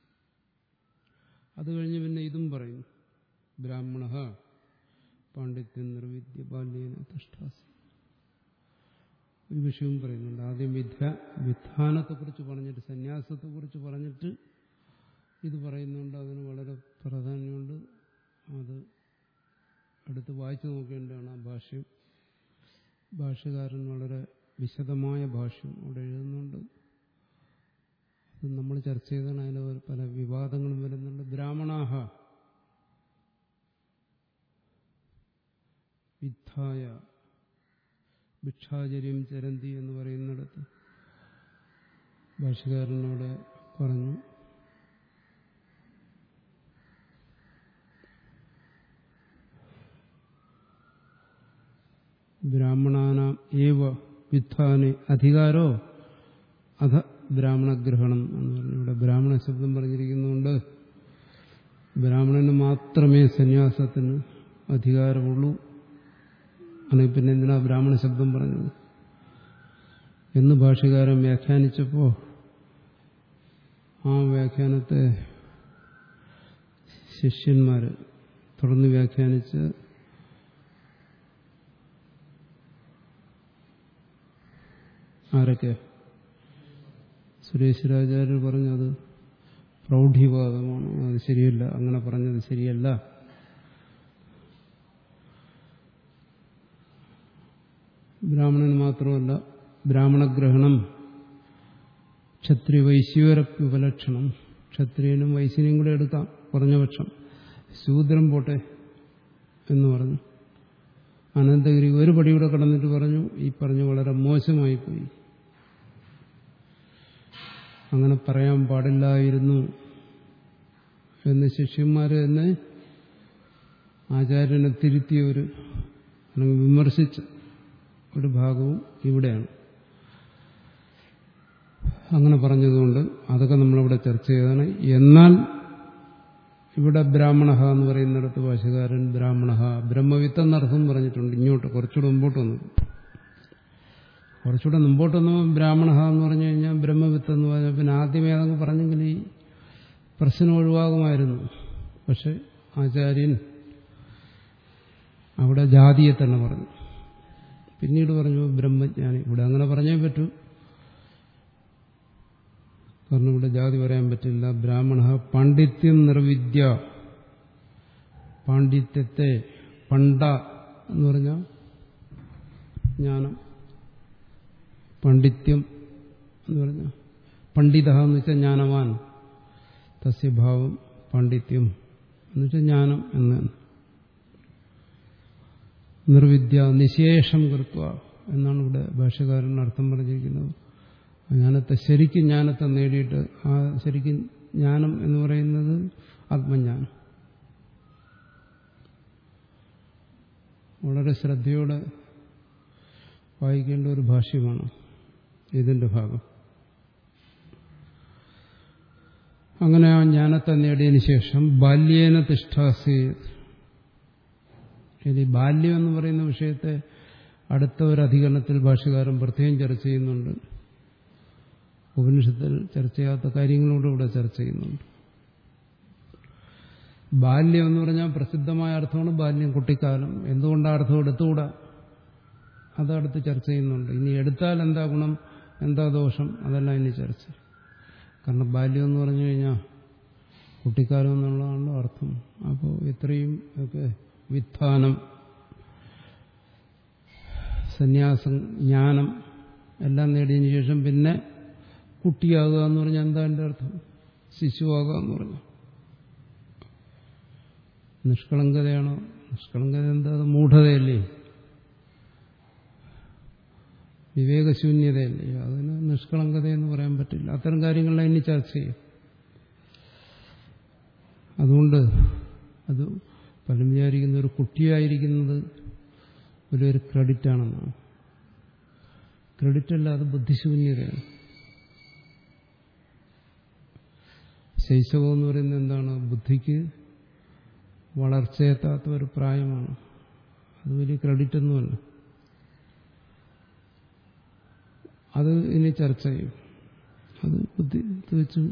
അത് കഴിഞ്ഞ് പിന്നെ ഇതും പറയുന്നു ബ്രാഹ്മണ പാണ്ഡിത്യം നിർവിദ്യ ബാല്യേന തിഷ്ടാസി ഒരു വിഷയവും പറയുന്നുണ്ട് ആദ്യം വിദ്യ വിധാനത്തെക്കുറിച്ച് പറഞ്ഞിട്ട് സന്യാസത്തെക്കുറിച്ച് പറഞ്ഞിട്ട് ഇത് പറയുന്നുണ്ട് അതിന് വളരെ പ്രാധാന്യമുണ്ട് അത് എടുത്ത് വായിച്ചു നോക്കേണ്ടതാണ് ആ ഭാഷ്യം ഭാഷകാരൻ വളരെ വിശദമായ ഭാഷ്യം അവിടെ എഴുതുന്നുണ്ട് അത് നമ്മൾ ചർച്ച ചെയ്താണ് അതിൽ പല വിവാദങ്ങളും വരുന്നുണ്ട് ബ്രാഹ്മണാഹ വിദ്ധായ ഭിക്ഷാചര്യം ചരന്തി എന്ന് പറയുന്നിടത്ത് ഭാഷകാരനോട് പറഞ്ഞു ബ്രാഹ്മണാനാം ഏവ വിദ്ധാന് അധികാരോ അധ ബ്രാഹ്മണഗ്രഹണം എന്ന് പറഞ്ഞു ഇവിടെ ബ്രാഹ്മണ ശബ്ദം പറഞ്ഞിരിക്കുന്നുണ്ട് ബ്രാഹ്മണന് മാത്രമേ സന്യാസത്തിന് അധികാരമുള്ളൂ അല്ലെങ്കിൽ പിന്നെ എന്തിനാ ബ്രാഹ്മണ ശബ്ദം പറഞ്ഞത് എന്ന് ഭാഷകാരൻ വ്യാഖ്യാനിച്ചപ്പോൾ ആ വ്യാഖ്യാനത്തെ ശിഷ്യന്മാർ തുടർന്ന് വ്യാഖ്യാനിച്ച് ആരൊക്കെ സുരേശ്വരാചാര്യർ പറഞ്ഞത് പ്രൗഢിവാദമാണ് അത് ശരിയല്ല അങ്ങനെ പറഞ്ഞത് ശരിയല്ല ബ്രാഹ്മണന് മാത്രമല്ല ബ്രാഹ്മണഗ്രഹണം ക്ഷത്രിയ വൈശ്വരപ്യുപലക്ഷണം ക്ഷത്രിയനും വൈശ്യനെയും കൂടെ എടുക്കാം കുറഞ്ഞ പക്ഷം ശൂദ്രം പോട്ടെ എന്ന് പറഞ്ഞു അനന്തഗിരി ഒരു പടിയൂടെ കടന്നിട്ട് പറഞ്ഞു ഈ പറഞ്ഞു വളരെ മോശമായി പോയി അങ്ങനെ പറയാൻ പാടില്ലായിരുന്നു എന്ന് ശിഷ്യന്മാര് തന്നെ ആചാര്യനെ തിരുത്തിയ ഒരു അല്ലെങ്കിൽ വിമർശിച്ച ഒരു ഭാഗവും ഇവിടെയാണ് അങ്ങനെ പറഞ്ഞതുകൊണ്ട് അതൊക്കെ നമ്മളിവിടെ ചർച്ച ചെയ്തതാണ് എന്നാൽ ഇവിടെ ബ്രാഹ്മണ എന്ന് പറയുന്നിടത്ത് ഭാഷകാരൻ ബ്രാഹ്മണ ബ്രഹ്മവിത്ത് എന്നർത്ഥം പറഞ്ഞിട്ടുണ്ട് ഇങ്ങോട്ട് കുറച്ചുകൂടെ മുമ്പോട്ട് വന്നു കുറച്ചുകൂടെ മുമ്പോട്ട് വന്നു ബ്രാഹ്മണ എന്ന് പറഞ്ഞു കഴിഞ്ഞാൽ ബ്രഹ്മവിത്ത് എന്ന് പറഞ്ഞാൽ പിന്നെ ആദ്യമേ അതങ്ങ് പറഞ്ഞെങ്കിൽ ഈ പ്രശ്നം ഒഴിവാകുമായിരുന്നു പക്ഷെ ആചാര്യൻ അവിടെ ജാതിയെ തന്നെ പറഞ്ഞു പിന്നീട് പറഞ്ഞു ബ്രഹ്മജ്ഞാനി ഇവിടെ അങ്ങനെ പറഞ്ഞേ പറ്റൂ കാരണം ഇവിടെ ജാതി പറയാൻ പറ്റില്ല ബ്രാഹ്മണ പാണ്ഡിത്യം നിർവിദ്യ പാണ്ഡിത്യത്തെ പണ്ട എന്ന് പറഞ്ഞാൽ ജ്ഞാനം പാണ്ഡിത്യം എന്ന് പറഞ്ഞാൽ പണ്ഡിത എന്ന് വെച്ചാൽ ജ്ഞാനവാൻ തസ്യഭാവം പാണ്ഡിത്യം എന്ന് വെച്ചാൽ ജ്ഞാനം എന്ന് നിർവിദ്യ നിശേഷം കൃത്വ എന്നാണ് ഇവിടെ ഭാഷകാരൻ അർത്ഥം പറഞ്ഞിരിക്കുന്നത് ജ്ഞാനത്തെ ശരിക്കും ജ്ഞാനത്തെ നേടിയിട്ട് ആ ശരിക്കും ജ്ഞാനം എന്ന് പറയുന്നത് ആത്മജ്ഞാനം വളരെ ശ്രദ്ധയോടെ വായിക്കേണ്ട ഒരു ഭാഷ്യമാണ് ഇതിന്റെ ഭാഗം അങ്ങനെ ആ ജ്ഞാനത്തെ നേടിയതിനു ശേഷം ബാല്യേന തിഷ്ഠാസി ഇനി ബാല്യം എന്ന് പറയുന്ന വിഷയത്തെ അടുത്ത ഒരു അധികരണത്തിൽ ഭാഷകാരൻ പ്രത്യേകം ചർച്ച ചെയ്യുന്നുണ്ട് ഉപനിഷത്തിൽ ചർച്ച ചെയ്യാത്ത കാര്യങ്ങളോട് ഇവിടെ ചർച്ച ചെയ്യുന്നുണ്ട് ബാല്യം എന്ന് പറഞ്ഞാൽ പ്രസിദ്ധമായ അർത്ഥമാണ് ബാല്യം കുട്ടിക്കാലം എന്തുകൊണ്ട് ആ അർത്ഥം എടുത്തുകൂടാ അതടുത്ത് ചർച്ച ചെയ്യുന്നുണ്ട് ഇനി എടുത്താൽ എന്താ ഗുണം എന്താ ദോഷം അതെല്ലാം ഇനി ചർച്ച കാരണം ബാല്യം എന്ന് പറഞ്ഞു കഴിഞ്ഞാൽ കുട്ടിക്കാലം എന്നുള്ളതാണല്ലോ അർത്ഥം അപ്പോൾ ഇത്രയും ഒക്കെ വിത്ഥാനം സന്യാസം ജ്ഞാനം എല്ലാം നേടിയതിനു ശേഷം പിന്നെ കുട്ടിയാകുക എന്ന് പറഞ്ഞാൽ എന്താ എൻ്റെ അർത്ഥം ശിശുവാകുക എന്ന് പറഞ്ഞു നിഷ്കളങ്കതയാണോ നിഷ്കളങ്കത എന്താ അത് മൂഢതയല്ലേ വിവേകശൂന്യതയല്ലേ അതിന് നിഷ്കളങ്കത എന്ന് പറയാൻ പറ്റില്ല അത്തരം കാര്യങ്ങളെല്ലാം ഇനി ചർച്ച ചെയ്യും അതുകൊണ്ട് അത് പലരും വിചാരിക്കുന്ന ഒരു കുട്ടിയായിരിക്കുന്നത് വലിയൊരു ക്രെഡിറ്റ് ആണെന്നാണ് ക്രെഡിറ്റ് അല്ല അത് ബുദ്ധിശൂന്യതയാണ് ശൈശവം എന്ന് പറയുന്നത് എന്താണ് ബുദ്ധിക്ക് വളർച്ചയെത്താത്ത ഒരു പ്രായമാണ് അത് വലിയ ക്രെഡിറ്റ് ഒന്നുമല്ല അത് ഇനി ചർച്ച ചെയ്യും അത് ബുദ്ധി തികച്ചും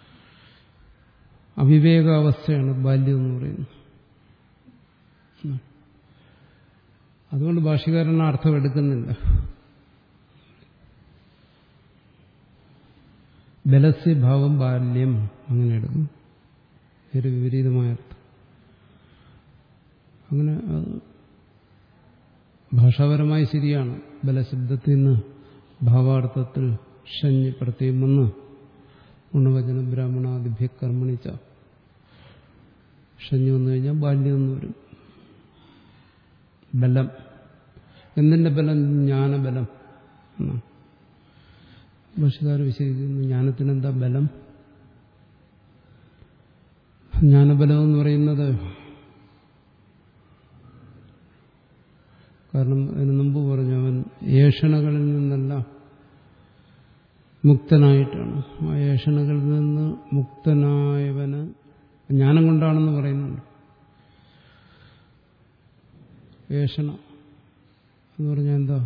അവിവേകാവസ്ഥയാണ് ബാല്യം എന്ന് പറയുന്നത് അതുകൊണ്ട് ഭാഷകാരൻ അർത്ഥം എടുക്കുന്നില്ല ബലസ്യ ഭാവം ബാല്യം അങ്ങനെ എടുക്കും ഒരു വിപരീതമായ അർത്ഥം അങ്ങനെ അത് ഭാഷാപരമായി ശരിയാണ് ബലശബ്ദത്തിൽ നിന്ന് ഭാവാർത്ഥത്തിൽ ഷഞ്ഞ് പ്രത്യേകം വന്ന് ഗുണവചന ബ്രാഹ്മണാദിഭ്യ കർമ്മണിച്ച ഷഞ്ഞു വന്നു കഴിഞ്ഞാൽ ബാല്യം എന്ന് വരും ബലം എന്തിന്റെ ബലം ജ്ഞാനബലം എന്നാണ് ഭാഷകാർ വിശേഷിക്കുന്നു ജ്ഞാനത്തിനെന്താ ബലം ജ്ഞാനബലം എന്ന് പറയുന്നത് കാരണം അതിന് മുമ്പ് പറഞ്ഞു അവൻ ഏഷണകളിൽ നിന്നെല്ലാം മുക്തനായിട്ടാണ് ആ ഏഷണകളിൽ നിന്ന് മുക്തനായവന് ജ്ഞാനം കൊണ്ടാണെന്ന് പറയുന്നുണ്ട് ഏഷണ എന്ന് പറഞ്ഞാൽ എന്താ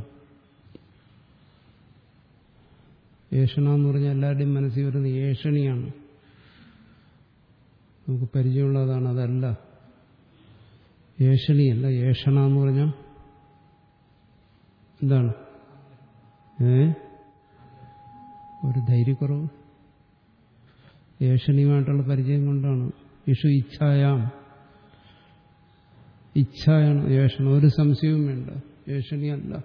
ഏഷണ എന്ന് പറഞ്ഞാൽ എല്ലാവരുടെയും മനസ്സിൽ വരുന്ന ഏഷണിയാണ് നമുക്ക് പരിചയമുള്ളതാണ് അതല്ല ഏഷണിയല്ല ഏഷണ എന്ന് പറഞ്ഞാൽ എന്താണ് ഏ ഒരു ധൈര്യക്കുറവ് ഏഷണിയുമായിട്ടുള്ള പരിചയം കൊണ്ടാണ് ഇഷു ഇച്ഛായാം ഇച്ഛായാണ് ഏഷണം ഒരു സംശയവും വേണ്ട ഏഷണിയല്ല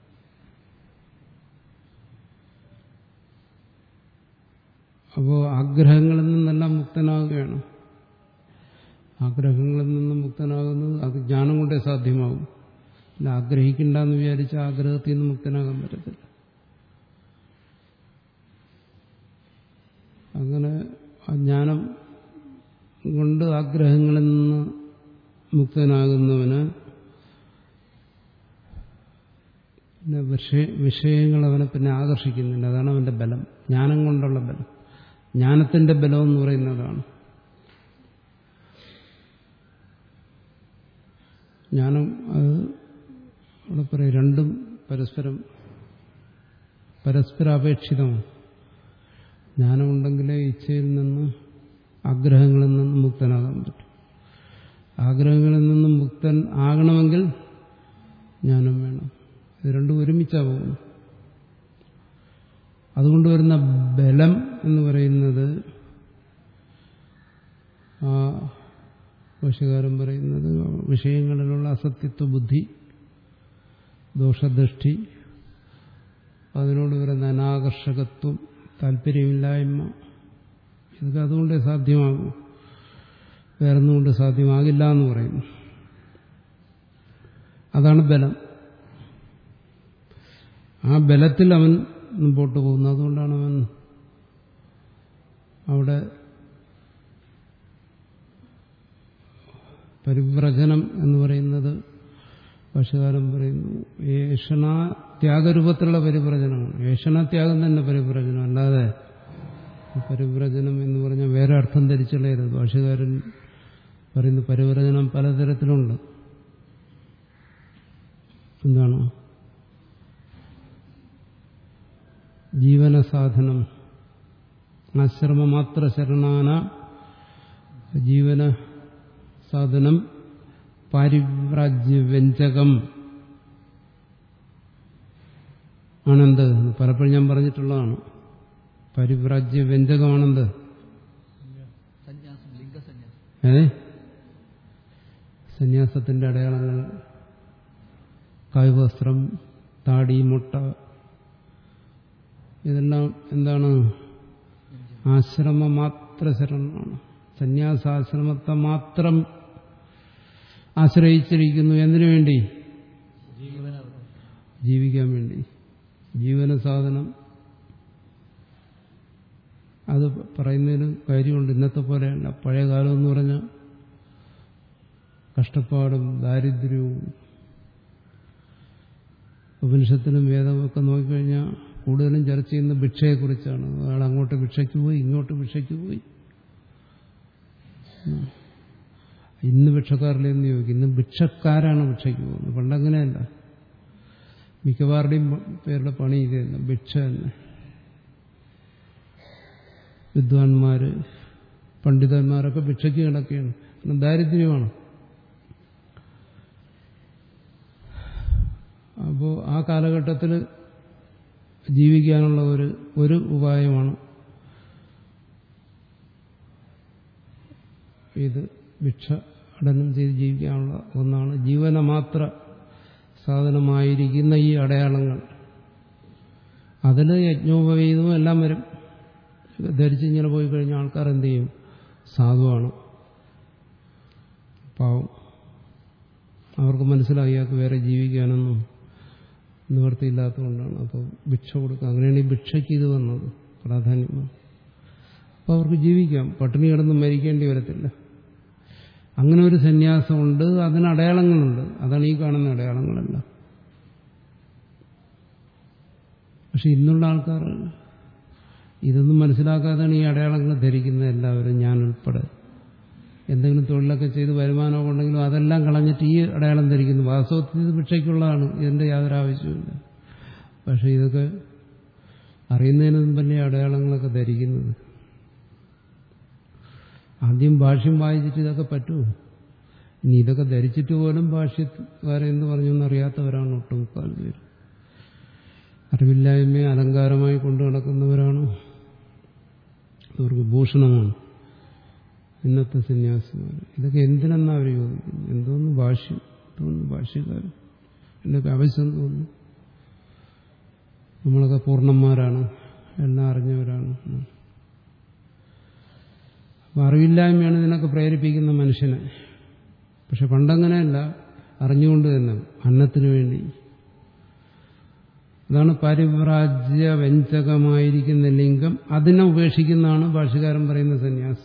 അപ്പോൾ ആഗ്രഹങ്ങളിൽ നിന്നെല്ലാം മുക്തനാവുകയാണ് ആഗ്രഹങ്ങളിൽ നിന്ന് മുക്തനാകുന്നത് അത് ജ്ഞാനം കൊണ്ടേ സാധ്യമാകും അല്ല ആഗ്രഹിക്കണ്ടെന്ന് വിചാരിച്ച ആഗ്രഹത്തിൽ നിന്ന് മുക്തനാകാൻ പറ്റത്തില്ല അങ്ങനെ ആ ജ്ഞാനം കൊണ്ട് ആഗ്രഹങ്ങളിൽ നിന്ന് മുക്തനാകുന്നവന് പിന്നെ വിഷയ വിഷയങ്ങൾ അവനെ പിന്നെ ആകർഷിക്കുന്നില്ല അതാണ് അവന്റെ ബലം ജ്ഞാനം കൊണ്ടുള്ള ബലം ജ്ഞാനത്തിന്റെ ബലം എന്ന് പറയുന്നതാണ് ജ്ഞാനം അത് അവിടെ പറയും രണ്ടും പരസ്പരം പരസ്പരാപേക്ഷിതമാണ് ജ്ഞാനമുണ്ടെങ്കിലേ ഇച്ഛയിൽ നിന്ന് ആഗ്രഹങ്ങളിൽ നിന്ന് മുക്തനാകാൻ പറ്റും ആഗ്രഹങ്ങളിൽ നിന്നും മുക്തൻ ആകണമെങ്കിൽ ജ്ഞാനം വേണം ഇത് രണ്ടും ഒരുമിച്ചാ പോകുന്നു അതുകൊണ്ട് വരുന്ന ബലം എന്ന് പറയുന്നത് ആ ഭാഷകാരൻ പറയുന്നത് വിഷയങ്ങളിലുള്ള അസത്യത്വ ബുദ്ധി ദോഷദൃഷ്ടി അതിനോട് വരുന്ന അനാകർഷകത്വം താല്പര്യമില്ലായ്മ ഇതൊക്കെ അതുകൊണ്ടേ സാധ്യമാകൂ വേറൊന്നുകൊണ്ട് സാധ്യമാകില്ല എന്ന് പറയുന്നു അതാണ് ബലം ആ ബലത്തിൽ അവൻ മുമ്പോട്ട് പോകുന്നത് അതുകൊണ്ടാണ് അവൻ അവിടെ പരിവ്രജനം എന്ന് പറയുന്നത് ഭാഷകാരൻ പറയുന്നു ഏഷണ ത്യാഗരൂപത്തിലുള്ള പരിവ്രജനമാണ് ഏഷണ ത്യാഗം തന്നെ പരിവ്രജനം അല്ലാതെ പരിവ്രജനം എന്ന് പറഞ്ഞാൽ വേറെ അർത്ഥം ധരിച്ചുള്ളരുത് ഭാഷകാരൻ പറയുന്ന പരിവ്രജനം പലതരത്തിലുണ്ട് എന്താണ് ജീവന സാധനം ആശ്രമമാത്ര ശരണാന ജീവന സാധനം പാരിവ്രാജ്യവ്യഞ്ജകം ആണെന്ത് പലപ്പോഴും ഞാൻ പറഞ്ഞിട്ടുള്ളതാണ് പരിവ്രാജ്യവ്യഞ്ജകമാണെന്ത് സന്യാസം ലിംഗസന്യാസം ഏ സന്യാസത്തിന്റെ അടയാളങ്ങൾ കായ്വസ്ത്രം താടി മുട്ട ഇതെല്ലാം എന്താണ് ആശ്രമ മാത്ര ശരണമാണ് സന്യാസാശ്രമത്തെ മാത്രം ആശ്രയിച്ചിരിക്കുന്നു എന്തിനു വേണ്ടി ജീവന ജീവിക്കാൻ വേണ്ടി ജീവന സാധനം അത് പറയുന്നതിന് കാര്യമുണ്ട് ഇന്നത്തെ പോലെയല്ല പഴയ കാലം എന്ന് പറഞ്ഞാൽ കഷ്ടപ്പാടും ദാരിദ്ര്യവും ഉപനിഷത്തിനും വേദമൊക്കെ നോക്കിക്കഴിഞ്ഞാൽ കൂടുതലും ചർച്ച ചെയ്യുന്ന ഭിക്ഷയെക്കുറിച്ചാണ് അയാൾ അങ്ങോട്ട് ഭിക്ഷയ്ക്ക് പോയി ഇങ്ങോട്ട് ഭിക്ഷയ്ക്ക് പോയി ഉം. ഇന്ന് ഭിക്ഷക്കാരിലെന്ന് ചോദിക്കും ഇന്ന് ഭിക്ഷക്കാരാണ് ഭിക്ഷയ്ക്ക് പോകുന്നത് പണ്ടങ്ങനെയല്ല മിക്കവാറുടെയും പേരുടെ പണി ഇത് തന്നെ ഭിക്ഷ തന്നെ വിദ്വാൻമാര് പണ്ഡിതന്മാരൊക്കെ ഭിക്ഷയ്ക്ക് കിടക്കുകയാണ് കാരണം ദാരിദ്ര്യമാണ് അപ്പോൾ ആ കാലഘട്ടത്തിൽ ജീവിക്കാനുള്ള ഒരു ഒരു ഉപായമാണ് ഇത് ഭിക്ഷ അടനം ചെയ്ത് ജീവിക്കാനുള്ള ഒന്നാണ് ജീവന മാത്ര സാധനമായിരിക്കുന്ന ഈ അടയാളങ്ങൾ അതിൽ യജ്ഞോപവീതവും എല്ലാം വരും ധരിച്ച് ഇങ്ങനെ പോയി കഴിഞ്ഞാൽ ആൾക്കാർ എന്ത് ചെയ്യും സാധുവാണ് പാവം അവർക്ക് മനസ്സിലായി ഇയാൾക്ക് വേറെ ജീവിക്കാനൊന്നും നിവൃത്തിയില്ലാത്തതുകൊണ്ടാണ് അപ്പോൾ ഭിക്ഷ കൊടുക്കുക അങ്ങനെയാണ് ഈ ഭിക്ഷയ്ക്ക് ഇത് വന്നത് പ്രാധാന്യം അപ്പോൾ അവർക്ക് ജീവിക്കാം പട്ടിണി കിടന്ന് മരിക്കേണ്ടി വരത്തില്ല അങ്ങനെ ഒരു സന്യാസമുണ്ട് അതിന് അടയാളങ്ങളുണ്ട് അതാണ് ഈ കാണുന്ന അടയാളങ്ങളല്ല പക്ഷെ ഇന്നുള്ള ആൾക്കാർ ഇതൊന്നും മനസ്സിലാക്കാതെയാണ് ഈ അടയാളങ്ങൾ ധരിക്കുന്നത് എല്ലാവരും ഞാൻ ഉൾപ്പെടെ എന്തെങ്കിലും തൊഴിലൊക്കെ ചെയ്ത് വരുമാനമൊക്കെ ഉണ്ടെങ്കിലും അതെല്ലാം കളഞ്ഞിട്ട് ഈ അടയാളം ധരിക്കുന്നു വാസ്തവത്തിൽ ഇത് ഭിക്ഷയ്ക്കുള്ളതാണ് ഇതിന്റെ യാതൊരു ആവശ്യമില്ല പക്ഷെ ഇതൊക്കെ അറിയുന്നതിന് മുമ്പല്ലേ അടയാളങ്ങളൊക്കെ ധരിക്കുന്നത് ആദ്യം ഭാഷ്യം വായിച്ചിട്ട് ഇതൊക്കെ പറ്റുമോ ഇനി ഇതൊക്കെ ധരിച്ചിട്ട് പോലും ഭാഷ്യക്കാരെന്ന് പറഞ്ഞൊന്നും അറിയാത്തവരാണ് ഒട്ടുമുക്കാൽ പേര് അറിവില്ലായ്മയെ അലങ്കാരമായി കൊണ്ടു നടക്കുന്നവരാണ് അവർക്ക് ഭൂഷണമാണ് ഇന്നത്തെ സന്യാസിമാർ ഇതൊക്കെ എന്തിനെന്നാ അവർ ചോദിക്കുന്നത് എന്തോന്ന് ഭാഷ്യം എന്തോന്ന് ഭാഷ്യക്കാർ എന്നൊക്കെ ആവശ്യം തോന്നുന്നു നമ്മളൊക്കെ പൂർണ്ണന്മാരാണ് എല്ലാം അറിഞ്ഞവരാണ് അപ്പം അറിവില്ലായ്മയാണ് ഇതിനൊക്കെ പ്രേരിപ്പിക്കുന്ന മനുഷ്യനെ പക്ഷെ പണ്ടങ്ങനെയല്ല അറിഞ്ഞുകൊണ്ട് തന്നെ അന്നത്തിനു വേണ്ടി അതാണ് പാരിവ്രാജ്യ വ്യഞ്ജകമായിരിക്കുന്ന ലിംഗം അതിനെ ഉപേക്ഷിക്കുന്നതാണ് ഭാഷകാരൻ പറയുന്ന സന്യാസം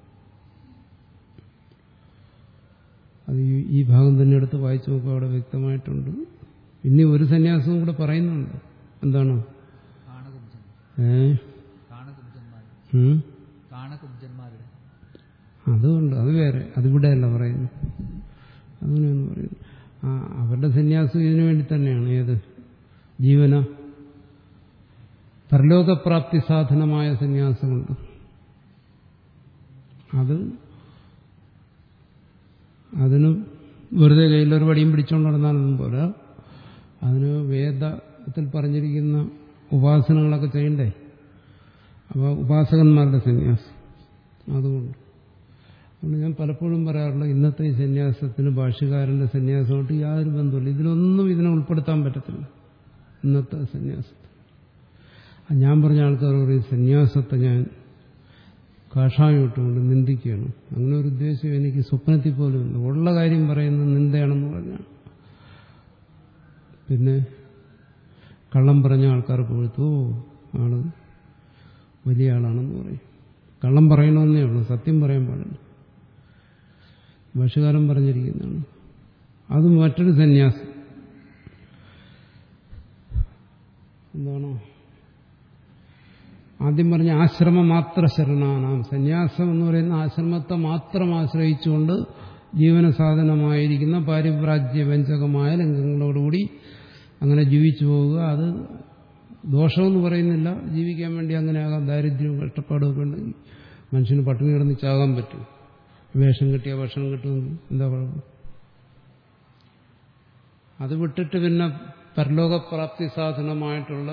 അത് ഈ- ഈ ഭാഗം തന്നെ എടുത്ത് വായിച്ചു നോക്കുക അവിടെ വ്യക്തമായിട്ടുണ്ട് ഇനി ഒരു സന്യാസവും കൂടെ പറയുന്നുണ്ട് എന്താണ് കാണകുബ്ജന്മാർ ഏ കാണകുബ്ജന്മാർ ഉം? കാണകുബ്ജന്മാരുടെ അതുകൊണ്ട് അത് വേറെ അതിവിടെയല്ല പറയുന്നു അങ്ങനെയൊന്നും പറയുന്നു ആ അവരുടെ സന്യാസം ഇതിനു വേണ്ടി തന്നെയാണ് ഏത് ജീവന പരലോകപ്രാപ്തി സാധനമായ സന്യാസമുണ്ട് അത് അതിന് വെറുതെ കയ്യിലൊരു വടിയും പിടിച്ചുകൊണ്ട് നടന്നാലൊന്നും പോരാ അതിന് വേദത്തിൽ പറഞ്ഞിരിക്കുന്ന ഉപാസനകളൊക്കെ ചെയ്യണ്ടേ അപ്പോൾ ഉപാസകന്മാരുടെ സന്യാസം അതുകൊണ്ട് അതുകൊണ്ട് ഞാൻ പലപ്പോഴും പറയാറുള്ള ഇന്നത്തെ ഈ സന്യാസത്തിന് ഭാഷ്യകാരന്റെ സന്യാസമായിട്ട് യാതൊരു ബന്ധമില്ല ഇതിലൊന്നും ഇതിനെ ഉൾപ്പെടുത്താൻ പറ്റത്തില്ല ഇന്നത്തെ സന്യാസത്തെ ആ ഞാൻ പറഞ്ഞ ആൾക്കാർ പറയും സന്യാസത്തെ ഞാൻ കാഷായം ഇട്ടുകൊണ്ട് നിന്ദിക്കുകയാണ് അങ്ങനെ ഒരു ഉദ്ദേശം എനിക്ക് സ്വപ്നത്തിൽ പോലും ഇല്ല ഉള്ള കാര്യം പറയുന്നത് നിന്ദയാണെന്ന് പറഞ്ഞാൽ പിന്നെ കള്ളം പറഞ്ഞ ആൾക്കാർ പുഴുത്തു ആള് വലിയ ആളാണെന്ന് പറയും കള്ളം പറയണമെന്നേ ഉള്ളൂ സത്യം പറയാൻ പാടില്ല ഭാഷകാരൻ പറഞ്ഞിരിക്കുന്നതാണ് അത് മറ്റൊരു സന്യാസം എന്താണോ ആദ്യം പറഞ്ഞ ആശ്രമ മാത്ര ശരണാനാം സന്യാസം എന്ന് പറയുന്ന ആശ്രമത്തെ മാത്രം ആശ്രയിച്ചുകൊണ്ട് ജീവന സാധനമായിരിക്കുന്ന പാരിപ്രാജ്യ വ്യഞ്ജകമായ രംഗങ്ങളോടുകൂടി അങ്ങനെ ജീവിച്ചു പോവുക അത് ദോഷമെന്ന് പറയുന്നില്ല ജീവിക്കാൻ വേണ്ടി അങ്ങനെ ആകാം ദാരിദ്ര്യവും കഷ്ടപ്പാടും ഒക്കെ ഉണ്ടെങ്കിൽ മനുഷ്യന് പട്ടിണി കിടന്ന് ചാകാൻ പറ്റും വേഷം കിട്ടിയ ഭക്ഷണം കിട്ടുമെന്ന് എന്താ കുഴപ്പം അത് വിട്ടിട്ട് പിന്നെ പരലോകപ്രാപ്തി സാധനമായിട്ടുള്ള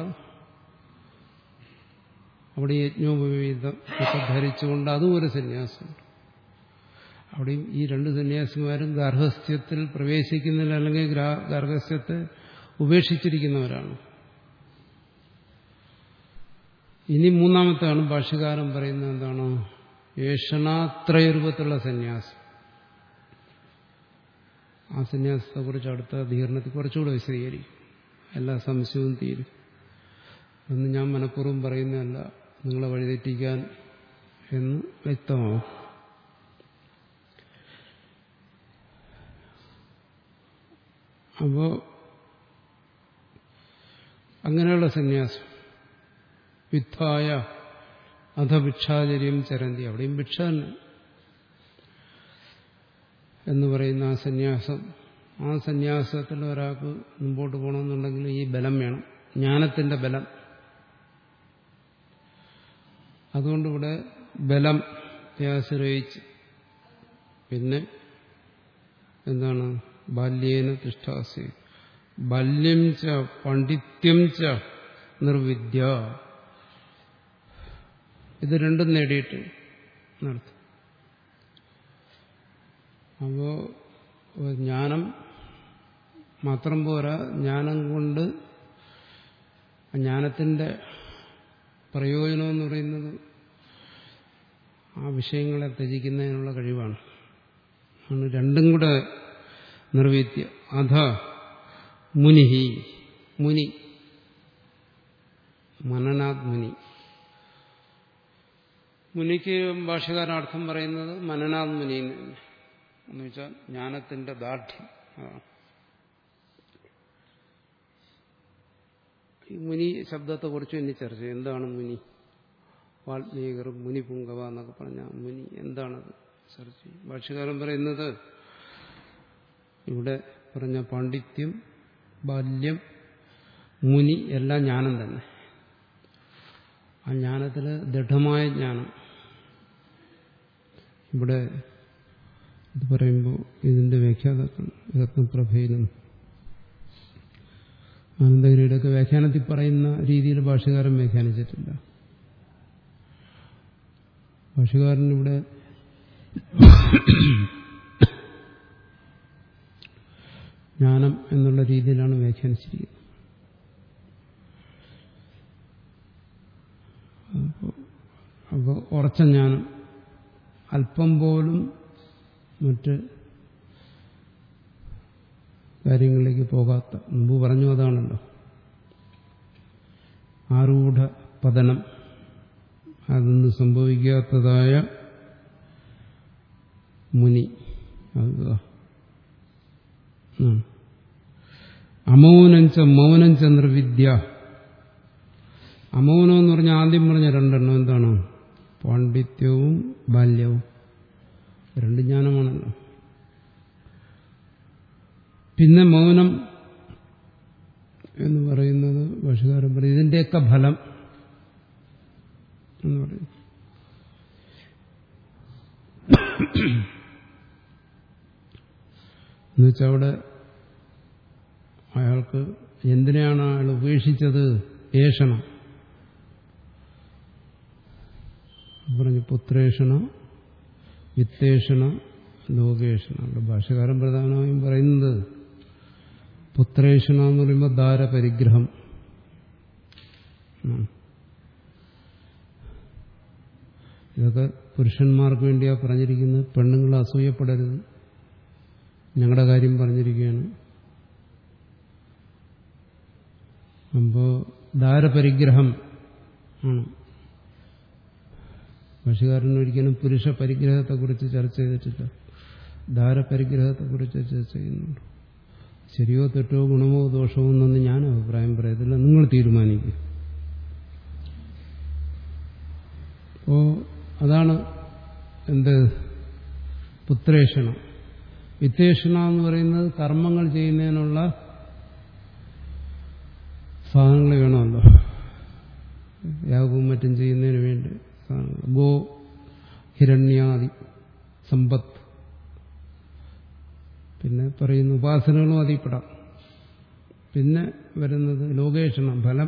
അവിടെ യജ്ഞോപവീതം ഒക്കെ ധരിച്ചുകൊണ്ട് അതും ഒരു സന്യാസമുണ്ട് അവിടെയും ഈ രണ്ട് സന്യാസിമാരും ഗാർഹസ്ഥ്യത്തിൽ പ്രവേശിക്കുന്നില്ല അല്ലെങ്കിൽ ഗാർഹസ്ഥ്യത്തെ ഉപേക്ഷിച്ചിരിക്കുന്നവരാണ് ഇനി മൂന്നാമത്താണ് ഭാഷ്യകാരൻ പറയുന്നത് എന്താണ് ഏഷണാത്രയരൂപത്തിലുള്ള സന്യാസം ആ സന്യാസത്തെക്കുറിച്ച് അടുത്ത അധികരണത്തിൽ കുറച്ചുകൂടെ വിശദീകരിക്കും എല്ലാ സംശയവും തീരും എന്ന് ഞാൻ മനഃപൂർവ്വം പറയുന്നതല്ല നിങ്ങളെ വഴിതെറ്റിക്കാൻ എന്ന് വ്യക്തമാവും അപ്പോ അങ്ങനെയുള്ള സന്യാസം വിദ്ധായ അധഭിക്ഷാചര്യം ചരന്തി അവിടെയും ഭിക്ഷ തന്നെ എന്ന് പറയുന്ന ആ സന്യാസം ആ സന്യാസത്തിൽ ഒരാൾക്ക് മുമ്പോട്ട് പോകണമെന്നുണ്ടെങ്കിൽ ഈ ബലം വേണം ജ്ഞാനത്തിന്റെ ബലം അതുകൊണ്ടിവിടെ ബലം ആശ്രയിച്ച് പിന്നെ എന്താണ് ബാല്യേന തിഷ്ടാസി ബാല്യം ച പണ്ഡിത്യം ച നിർവിദ്യ ഇത് രണ്ടും നേടിയിട്ട് നടത്തും അപ്പോ ജ്ഞാനം മാത്രം പോരാ ജ്ഞാനം കൊണ്ട് ജ്ഞാനത്തിന്റെ പ്രയോജനം എന്ന് പറയുന്നത് ആ വിഷയങ്ങളെ ത്യജിക്കുന്നതിനുള്ള കഴിവാണ് ആണ് രണ്ടും കൂടെ നിർവിദ്യ അധ മുനിഹി മുനി മനനാത് മുനി മുനിക്ക് ഭാഷകാരൻ അർത്ഥം പറയുന്നത് മനനാത് മുനി എന്ന് വെച്ചാൽ ജ്ഞാനത്തിന്റെ ദാർഢ്യം അതാണ് ഈ മുനി ശബ്ദത്തെക്കുറിച്ച് ഇനി ചർച്ച ചെയ്യും എന്താണ് മുനി വാൽമീകർ മുനി പുങ്കവ എന്നൊക്കെ പറഞ്ഞ മുനി എന്താണത് ചർച്ച ചെയ്യും ഭാഷകാരൻ പറയുന്നത് ഇവിടെ പറഞ്ഞ പാണ്ഡിത്യം ബാല്യം മുനി എല്ലാം ജ്ഞാനം തന്നെ ആ ജ്ഞാനത്തിൽ ദൃഢമായ ജ്ഞാനം ഇവിടെ ഇത് പറയുമ്പോൾ ഇതിന്റെ വ്യാഖ്യാതാക്കൾ രത്നപ്രഭയിലും ആനന്ദഗിരിയുടെയൊക്കെ വ്യാഖ്യാനത്തിൽ പറയുന്ന രീതിയിൽ ഭാഷകാരൻ വ്യാഖ്യാനിച്ചിട്ടില്ല ഭാഷകാരൻ ഇവിടെ ജ്ഞാനം എന്നുള്ള രീതിയിലാണ് വ്യാഖ്യാനിച്ചിരിക്കുന്നത് അപ്പോൾ ഉറച്ച ജ്ഞാനം അല്പം പോലും മറ്റ് കാര്യങ്ങളിലേക്ക് പോകാത്ത മുമ്പ് പറഞ്ഞു അതാണല്ലോ ആരൂഢ പതനം അതൊന്നും സംഭവിക്കാത്തതായ മുനി അമൗനഞ്ച മൗനം ചന്ദ്രവിദ്യ അമൗനം എന്ന് പറഞ്ഞാൽ ആദ്യം പറഞ്ഞ രണ്ടെണ്ണം എന്താണ് പാണ്ഡിത്യവും ബാല്യവും രണ്ട് ജ്ഞാനമാണല്ലോ പിന്നെ മൗനം എന്ന് പറയുന്നത് ഭാഷകാരൻ പറയും ഇതിന്റെയൊക്കെ ഫലം എന്ന് പറയും എന്നുവെച്ചാൽ അവിടെ അയാൾക്ക് എന്തിനാണ് അയാൾ ഉപേക്ഷിച്ചത് ഏഷണം പറഞ്ഞു പുത്രേഷണ വിത്തേഷണ ലോകേഷണ അവിടെ ഭാഷകാരൻ പ്രധാനമായും പറയുന്നത് പുത്രേഷണ എന്ന് പറയുമ്പോൾ ദാരപരിഗ്രഹം ഇതൊക്കെ പുരുഷന്മാർക്ക് വേണ്ടിയാ പറഞ്ഞിരിക്കുന്നത് പെണ്ണുങ്ങൾ അസൂയപ്പെടരുത് ഞങ്ങളുടെ കാര്യം പറഞ്ഞിരിക്കുകയാണ് അപ്പോൾ ദാരപരിഗ്രഹം ആണ് ഭാഷകാരൻ ഒരിക്കലും പുരുഷ പരിഗ്രഹത്തെക്കുറിച്ച് ചർച്ച ചെയ്തിട്ടില്ല ധാരപരിഗ്രഹത്തെക്കുറിച്ച് ചർച്ച ചെയ്യുന്നുണ്ട് ശരിയോ തെറ്റോ ഗുണമോ ദോഷമോ എന്നൊന്നും ഞാൻ അഭിപ്രായം പറയത്തില്ല നിങ്ങൾ തീരുമാനിക്കും അപ്പോ അതാണ് എന്ത് പുത്രേഷണം വിത്തേഷണ എന്ന് പറയുന്നത് കർമ്മങ്ങൾ ചെയ്യുന്നതിനുള്ള സാധനങ്ങൾ വേണമല്ലോ യാഗവും മറ്റും ചെയ്യുന്നതിന് വേണ്ടി സാധനങ്ങൾ ഗോ ഹിരണ്യാദി സമ്പത്ത് പിന്നെ പറയുന്ന ഉപാസനകളും അതിൽപ്പെടാം പിന്നെ വരുന്നത് ലോകേഷണം ഫലം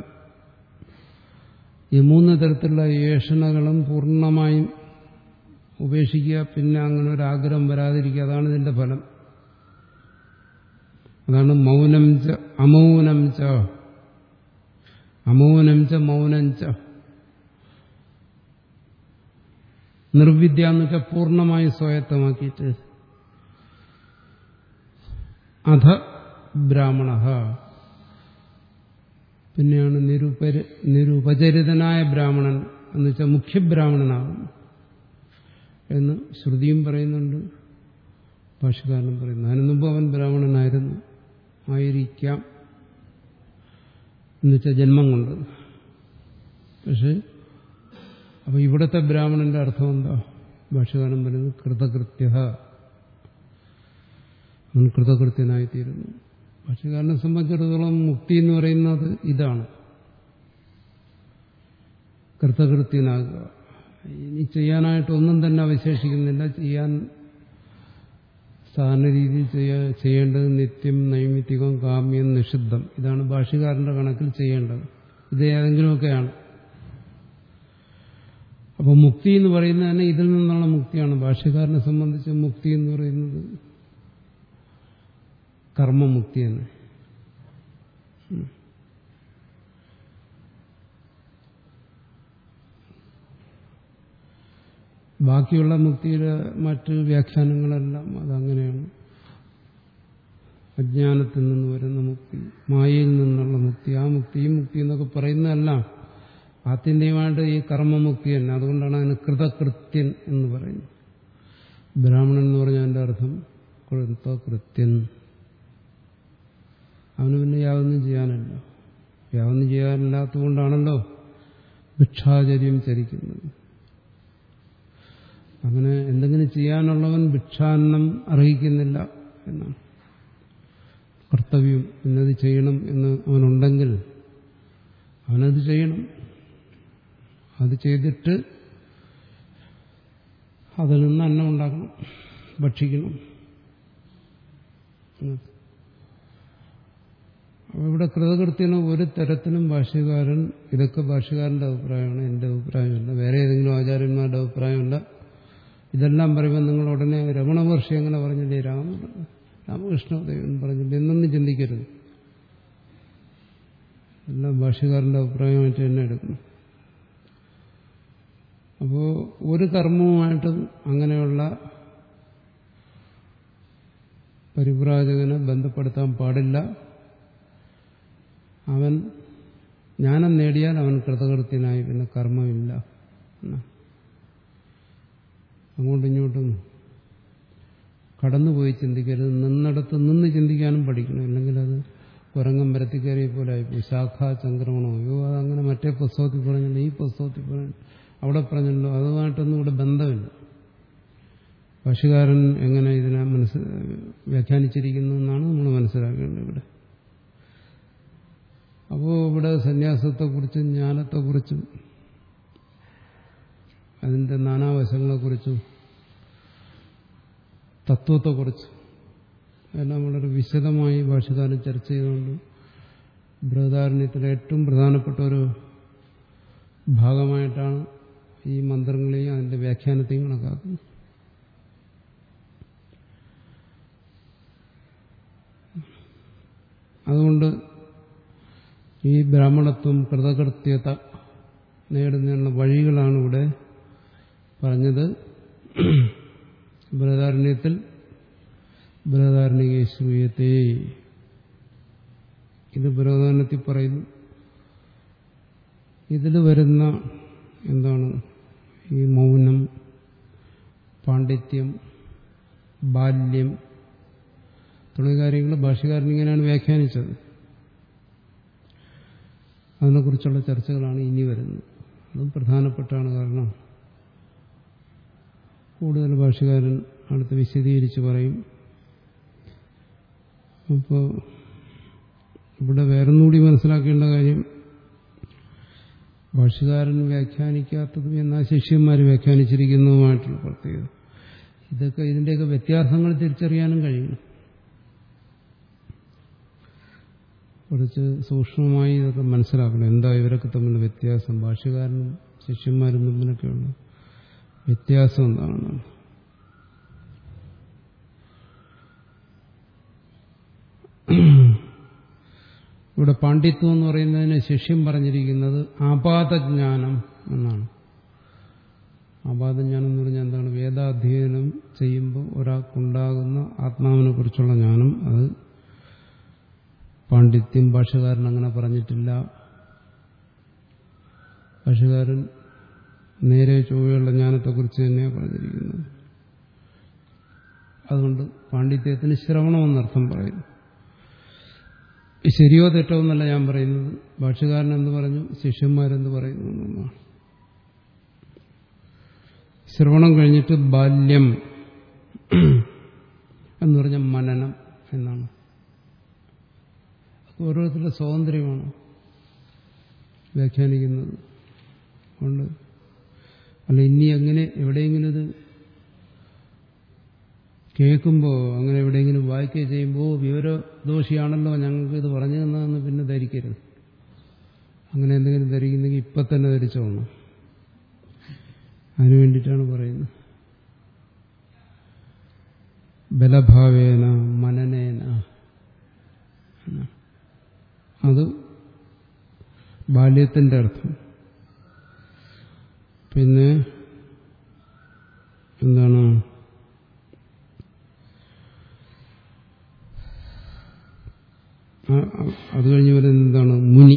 ഈ മൂന്ന് തരത്തിലുള്ള ഏഷണകളും പൂർണ്ണമായും ഉപേക്ഷിക്കുക പിന്നെ അങ്ങനെ ഒരു ആഗ്രഹം വരാതിരിക്കുക അതാണ് ഇതിന്റെ ഫലം അതാണ് മൗനം ച അമൗനം ച അമൗനം ച മൗനം ച നിർവിദ്യ എന്ന് വെച്ചാൽ പൂർണ്ണമായും സ്വായത്തമാക്കിയിട്ട് അധ ബ്രാഹ്മണ പിന്നെയാണ് നിരുപരി നിരുപചരിതനായ ബ്രാഹ്മണൻ എന്ന് വെച്ചാൽ മുഖ്യബ്രാഹ്മണനാകും എന്ന് ശ്രുതിയും പറയുന്നുണ്ട് ഭാഷകാരനും പറയുന്നു അതിനു മുമ്പ് അവൻ ബ്രാഹ്മണനായിരുന്നു ആയിരിക്കാം എന്നുവെച്ചാൽ ജന്മം കൊണ്ട് പക്ഷെ അപ്പൊ ഇവിടുത്തെ ബ്രാഹ്മണന്റെ അർത്ഥം എന്താ ഭാഷകാരൻ പറയുന്നത് കൃതകൃത്യ അവൻ കൃതകൃത്യനായിത്തീരുന്നു ഭാഷകാരനെ സംബന്ധിച്ചിടത്തോളം മുക്തി എന്ന് പറയുന്നത് ഇതാണ് കൃതകൃത്യനാകുക ഇനി ചെയ്യാനായിട്ട് ഒന്നും തന്നെ അവശേഷിക്കുന്നില്ല ചെയ്യാൻ സാധാരണ രീതിയിൽ ചെയ്യേണ്ടത് നിത്യം നൈമിത്തികം കാമ്യം നിഷിദ്ധം ഇതാണ് ഭാഷകാരന്റെ കണക്കിൽ ചെയ്യേണ്ടത് ഇത് ഏതെങ്കിലുമൊക്കെയാണ് അപ്പോൾ മുക്തി എന്ന് പറയുന്നത് തന്നെ ഇതിൽ നിന്നുള്ള മുക്തിയാണ് ഭാഷകാരനെ സംബന്ധിച്ച് മുക്തി എന്ന് പറയുന്നത് കർമ്മമുക്തി തന്നെ ബാക്കിയുള്ള മുക്തിയുടെ മറ്റ് വ്യാഖ്യാനങ്ങളെല്ലാം അതങ്ങനെയാണ് അജ്ഞാനത്തിൽ നിന്ന് വരുന്ന മുക്തി മായയിൽ നിന്നുള്ള മുക്തി ആ മുക്തിയും മുക്തി എന്നൊക്കെ പറയുന്നതെല്ലാം ആത്യന്തികമായിട്ട് ഈ കർമ്മമുക്തി തന്നെ അതുകൊണ്ടാണ് അതിന് കൃതകൃത്യൻ എന്ന് പറയുന്നത് ബ്രാഹ്മണൻ എന്ന് പറഞ്ഞാൽ എൻ്റെ അർത്ഥം കൃതകൃത്യൻ അവന് പിന്നെ യാതൊന്നും ചെയ്യാനല്ല യാതൊന്നും ചെയ്യാനില്ലാത്തതുകൊണ്ടാണല്ലോ ഭിക്ഷാചര്യം ചരിക്കുന്നത് അങ്ങനെ എന്തെങ്കിലും ചെയ്യാനുള്ളവൻ ഭിക്ഷാന്നം അർഹിക്കുന്നില്ല എന്നാണ് കർത്തവ്യം ഇന്നത് ചെയ്യണം എന്ന് അവനുണ്ടെങ്കിൽ അവനത് ചെയ്യണം അത് ചെയ്തിട്ട് അതിൽ നിന്ന് അന്നം ഉണ്ടാക്കണം ഭക്ഷിക്കണം അപ്പോൾ ഇവിടെ കൃതകൃത്യന് ഒരു തരത്തിലും ഭാഷ്യകാരൻ ഇതൊക്കെ ഭാഷ്യകാരന്റെ അഭിപ്രായമാണ് എൻ്റെ അഭിപ്രായമല്ല വേറെ ഏതെങ്കിലും ആചാര്യന്മാരുടെ അഭിപ്രായമല്ല ഇതെല്ലാം പറയുമ്പോൾ നിങ്ങൾ ഉടനെ രമണ മഹർഷി എങ്ങനെ പറഞ്ഞില്ലേ രാമ രാമകൃഷ്ണദേവൻ പറഞ്ഞില്ലേ എന്നൊന്നും ചിന്തിക്കരുത് എല്ലാം ഭാഷ്യകാരന്റെ അഭിപ്രായമായിട്ട് തന്നെ എടുക്കണം അപ്പോൾ ഒരു കർമ്മവുമായിട്ടും അങ്ങനെയുള്ള പരിപ്രാജകനെ ബന്ധപ്പെടുത്താൻ പാടില്ല അവൻ ജ്ഞാനം നേടിയാൽ അവൻ കൃതകൃത്യനായി പിന്നെ കർമ്മമില്ല അങ്ങോട്ടും ഇങ്ങോട്ടും കടന്നുപോയി ചിന്തിക്കരുത് നിന്നിടത്ത് നിന്ന് ചിന്തിക്കാനും പഠിക്കണം അല്ലെങ്കിൽ അത് കുരങ്ങം പരത്തിക്കയറിയ പോലെ ആയിപ്പോയി ശാഖാ ചംക്രമണോ അയ്യോ അതങ്ങനെ മറ്റേ പുസ്തകത്തിൽ പറഞ്ഞല്ലോ ഈ പുസ്തകത്തിൽ പറഞ്ഞു അവിടെ പറഞ്ഞല്ലോ അതുമായിട്ടൊന്നും ഇവിടെ ബന്ധമില്ല ഭാഷകാരൻ എങ്ങനെ ഇതിനെ മനസ്സ് വ്യാഖ്യാനിച്ചിരിക്കുന്നു എന്നാണ് നമ്മൾ മനസ്സിലാക്കേണ്ടത് ഇവിടെ അപ്പോൾ ഇവിടെ സന്യാസത്തെക്കുറിച്ചും ജ്ഞാനത്തെക്കുറിച്ചും അതിൻ്റെ നാനാവശങ്ങളെക്കുറിച്ചും തത്വത്തെക്കുറിച്ചും എല്ലാം വളരെ വിശദമായി ഭാഷകാരൻ ചർച്ച ചെയ്തുകൊണ്ട് ബൃഹദാരണ്യത്തിലെ ഏറ്റവും പ്രധാനപ്പെട്ട ഒരു ഭാഗമായിട്ടാണ് ഈ മന്ത്രങ്ങളെയും അതിൻ്റെ വ്യാഖ്യാനത്തെയും കണക്കാക്കുന്നത് അതുകൊണ്ട് ഈ ബ്രാഹ്മണത്വം കൃതകൃത്യത നേടുന്നതിനുള്ള വഴികളാണ് ഇവിടെ പറഞ്ഞത് ബൃഹദാരണ്യത്തിൽ ബൃഹദാരണ്യകേശ്വയത്തെ ഇത് ബൃഹദാരണ്യത്തിൽ പറയുന്നു ഇതിൽ വരുന്ന എന്താണ് ഈ മൗനം പാണ്ഡിത്യം ബാല്യം തുടങ്ങിയ കാര്യങ്ങൾ ഭാഷകാരൻ ഇങ്ങനെയാണ് വ്യാഖ്യാനിച്ചത് അതിനെക്കുറിച്ചുള്ള ചർച്ചകളാണ് ഇനി വരുന്നത് അതും പ്രധാനപ്പെട്ടാണ് കാരണം കൂടുതൽ ഭാഷകാരൻ അടുത്ത് വിശദീകരിച്ച് പറയും അപ്പോൾ ഇവിടെ വേറൊന്നുകൂടി മനസ്സിലാക്കേണ്ട കാര്യം ഭാഷകാരൻ വ്യാഖ്യാനിക്കാത്തതും എന്നാൽ ശിഷ്യന്മാർ വ്യാഖ്യാനിച്ചിരിക്കുന്നതുമായിട്ടുള്ള പ്രത്യേകത ഇതൊക്കെ ഇതിൻ്റെയൊക്കെ വ്യത്യാസങ്ങൾ തിരിച്ചറിയാനും കഴിയണം കുറച്ച് സൂക്ഷ്മമായി ഇതൊക്കെ മനസ്സിലാക്കണം എന്താ ഇവരൊക്കെ തമ്മിൽ വ്യത്യാസം ഭാഷകാരനും ശിഷ്യന്മാരും തമ്മിലൊക്കെയുള്ള വ്യത്യാസം എന്താണെന്നാണ് ഇവിടെ പാണ്ഡിത്വം എന്ന് പറയുന്നതിന് ശിഷ്യം പറഞ്ഞിരിക്കുന്നത് ആപാതജ്ഞാനം എന്നാണ് ആപാതജ്ഞാനം എന്ന് പറഞ്ഞാൽ എന്താണ് വേദാധ്യയനം ചെയ്യുമ്പോൾ ഒരാൾക്കുണ്ടാകുന്ന ആത്മാവിനെ കുറിച്ചുള്ള ജ്ഞാനം അത് പാണ്ഡിത്യം ഭാഷകാരൻ അങ്ങനെ പറഞ്ഞിട്ടില്ല ഭാഷകാരൻ നേരെ ചൊവ്വയുള്ള ജ്ഞാനത്തെക്കുറിച്ച് തന്നെയാണ് പറഞ്ഞിരിക്കുന്നത് അതുകൊണ്ട് പാണ്ഡിത്യത്തിന് ശ്രവണമെന്നർത്ഥം പറയുന്നു ശരിയോ തെറ്റോ എന്നല്ല ഞാൻ പറയുന്നത് ഭാഷകാരൻ എന്ന് പറഞ്ഞു ശിഷ്യന്മാരെന്ന് പറയുന്നു എന്നാണ് ശ്രവണം കഴിഞ്ഞിട്ട് ബാല്യം എന്ന് പറഞ്ഞ മനനം എന്നാണ് ഓരോരുത്തരുടെ സ്വാതന്ത്ര്യമാണ് വ്യാഖ്യാനിക്കുന്നത് കൊണ്ട് അല്ല ഇനി എങ്ങനെ എവിടെയെങ്കിലും ഇത് കേൾക്കുമ്പോൾ അങ്ങനെ എവിടെയെങ്കിലും വായിക്കുകയോ ചെയ്യുമ്പോൾ വിവരദോഷിയാണല്ലോ ഞങ്ങൾക്ക് ഇത് പറഞ്ഞു തന്നതെന്ന് പിന്നെ ധരിക്കരുത് അങ്ങനെ എന്തെങ്കിലും ധരിക്കുന്നെങ്കിൽ ഇപ്പം തന്നെ ധരിച്ചോണം അതിനു വേണ്ടിയിട്ടാണ് പറയുന്നത് ബലഭാവേന മനനേന അത് ബാല്യത്തിന്റെ അർത്ഥം പിന്നെ എന്താണ് അത് കഴിഞ്ഞ് വരുന്നത് എന്താണ് മുനി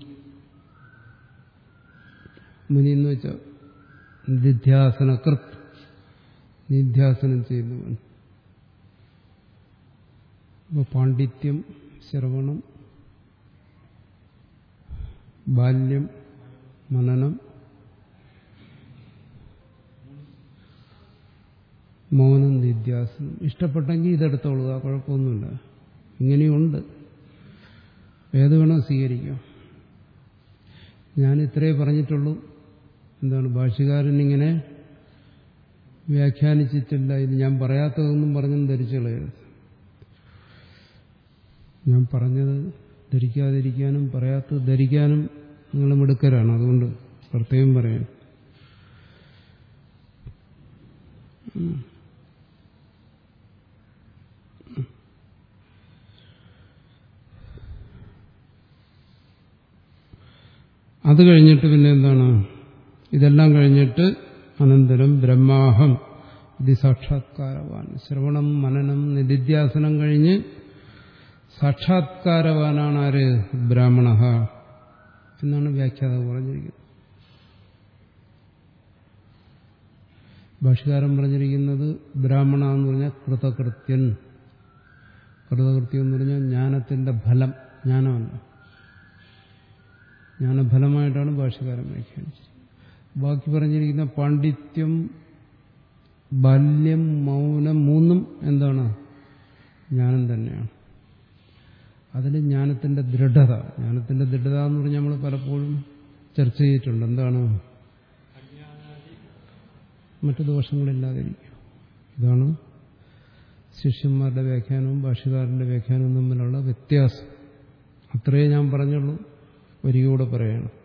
മുനി എന്ന് വെച്ചാൽ നിധ്യാസന കൃത് നിധ്യാസനം ചെയ്യുന്നവൻ അപ്പോൾ പാണ്ഡിത്യം ശ്രവണം ബാല്യം മനനം മൗനം നിധ്യാസനം ഇഷ്ടപ്പെട്ടെങ്കിൽ ഇതെടുത്തോളുക കുഴപ്പമൊന്നുമില്ല ഇങ്ങനെയുണ്ട് ഏത് വേണം സ്വീകരിക്കാം ഞാൻ ഇത്രേ പറഞ്ഞിട്ടുള്ളൂ എന്താണ് ഭാഷകാരൻ ഇങ്ങനെ വ്യാഖ്യാനിച്ചിട്ടില്ല ഇത് ഞാൻ പറയാത്തതൊന്നും പറഞ്ഞെന്ന് ധരിച്ചു കളയരുത് ഞാൻ പറഞ്ഞത് ധരിക്കാതിരിക്കാനും പറയാത്തത് ധരിക്കാനും നിങ്ങൾ മിടുക്കരാണ് അതുകൊണ്ട് പ്രത്യേകം പറയാൻ അത് കഴിഞ്ഞിട്ട് പിന്നെ എന്താണ് ഇതെല്ലാം കഴിഞ്ഞിട്ട് അനന്തരം ബ്രഹ്മാഹം ഇത് സാക്ഷാത്കാരവാൻ ശ്രവണം മനനം നിധിധ്യാസനം കഴിഞ്ഞ് സാക്ഷാത്കാരവാനാണ് ആര് ബ്രാഹ്മണ എന്നാണ് വ്യാഖ്യാത പറഞ്ഞിരിക്കുന്നത് ഭാഷകാരൻ പറഞ്ഞിരിക്കുന്നത് ബ്രാഹ്മണ എന്ന് പറഞ്ഞാൽ കൃതകൃത്യൻ കൃതകൃത്യം എന്ന് പറഞ്ഞാൽ ജ്ഞാനത്തിന്റെ ഫലം ജ്ഞാനമല്ല ജ്ഞാനഫലമായിട്ടാണ് ഭാഷകാരൻ വ്യാഖ്യാനിച്ചത് ബാക്കി പറഞ്ഞിരിക്കുന്ന പാണ്ഡിത്യം ബാല്യം മൗനം മൂന്നും എന്താണ് ജ്ഞാനം തന്നെയാണ് അതിൽ ജ്ഞാനത്തിന്റെ ദൃഢത ജ്ഞാനത്തിന്റെ ദൃഢത എന്ന് പറഞ്ഞാൽ നമ്മൾ പലപ്പോഴും ചർച്ച ചെയ്തിട്ടുണ്ട് എന്താണ് മറ്റു ദോഷങ്ങളില്ലാതിരിക്കുക ഇതാണ് ശിഷ്യന്മാരുടെ വ്യാഖ്യാനവും ഭാഷകാരന്റെ വ്യാഖ്യാനവും തമ്മിലുള്ള വ്യത്യാസം അത്രയേ ഞാൻ പറഞ്ഞുള്ളൂ ഒരികൂടെ പറയണം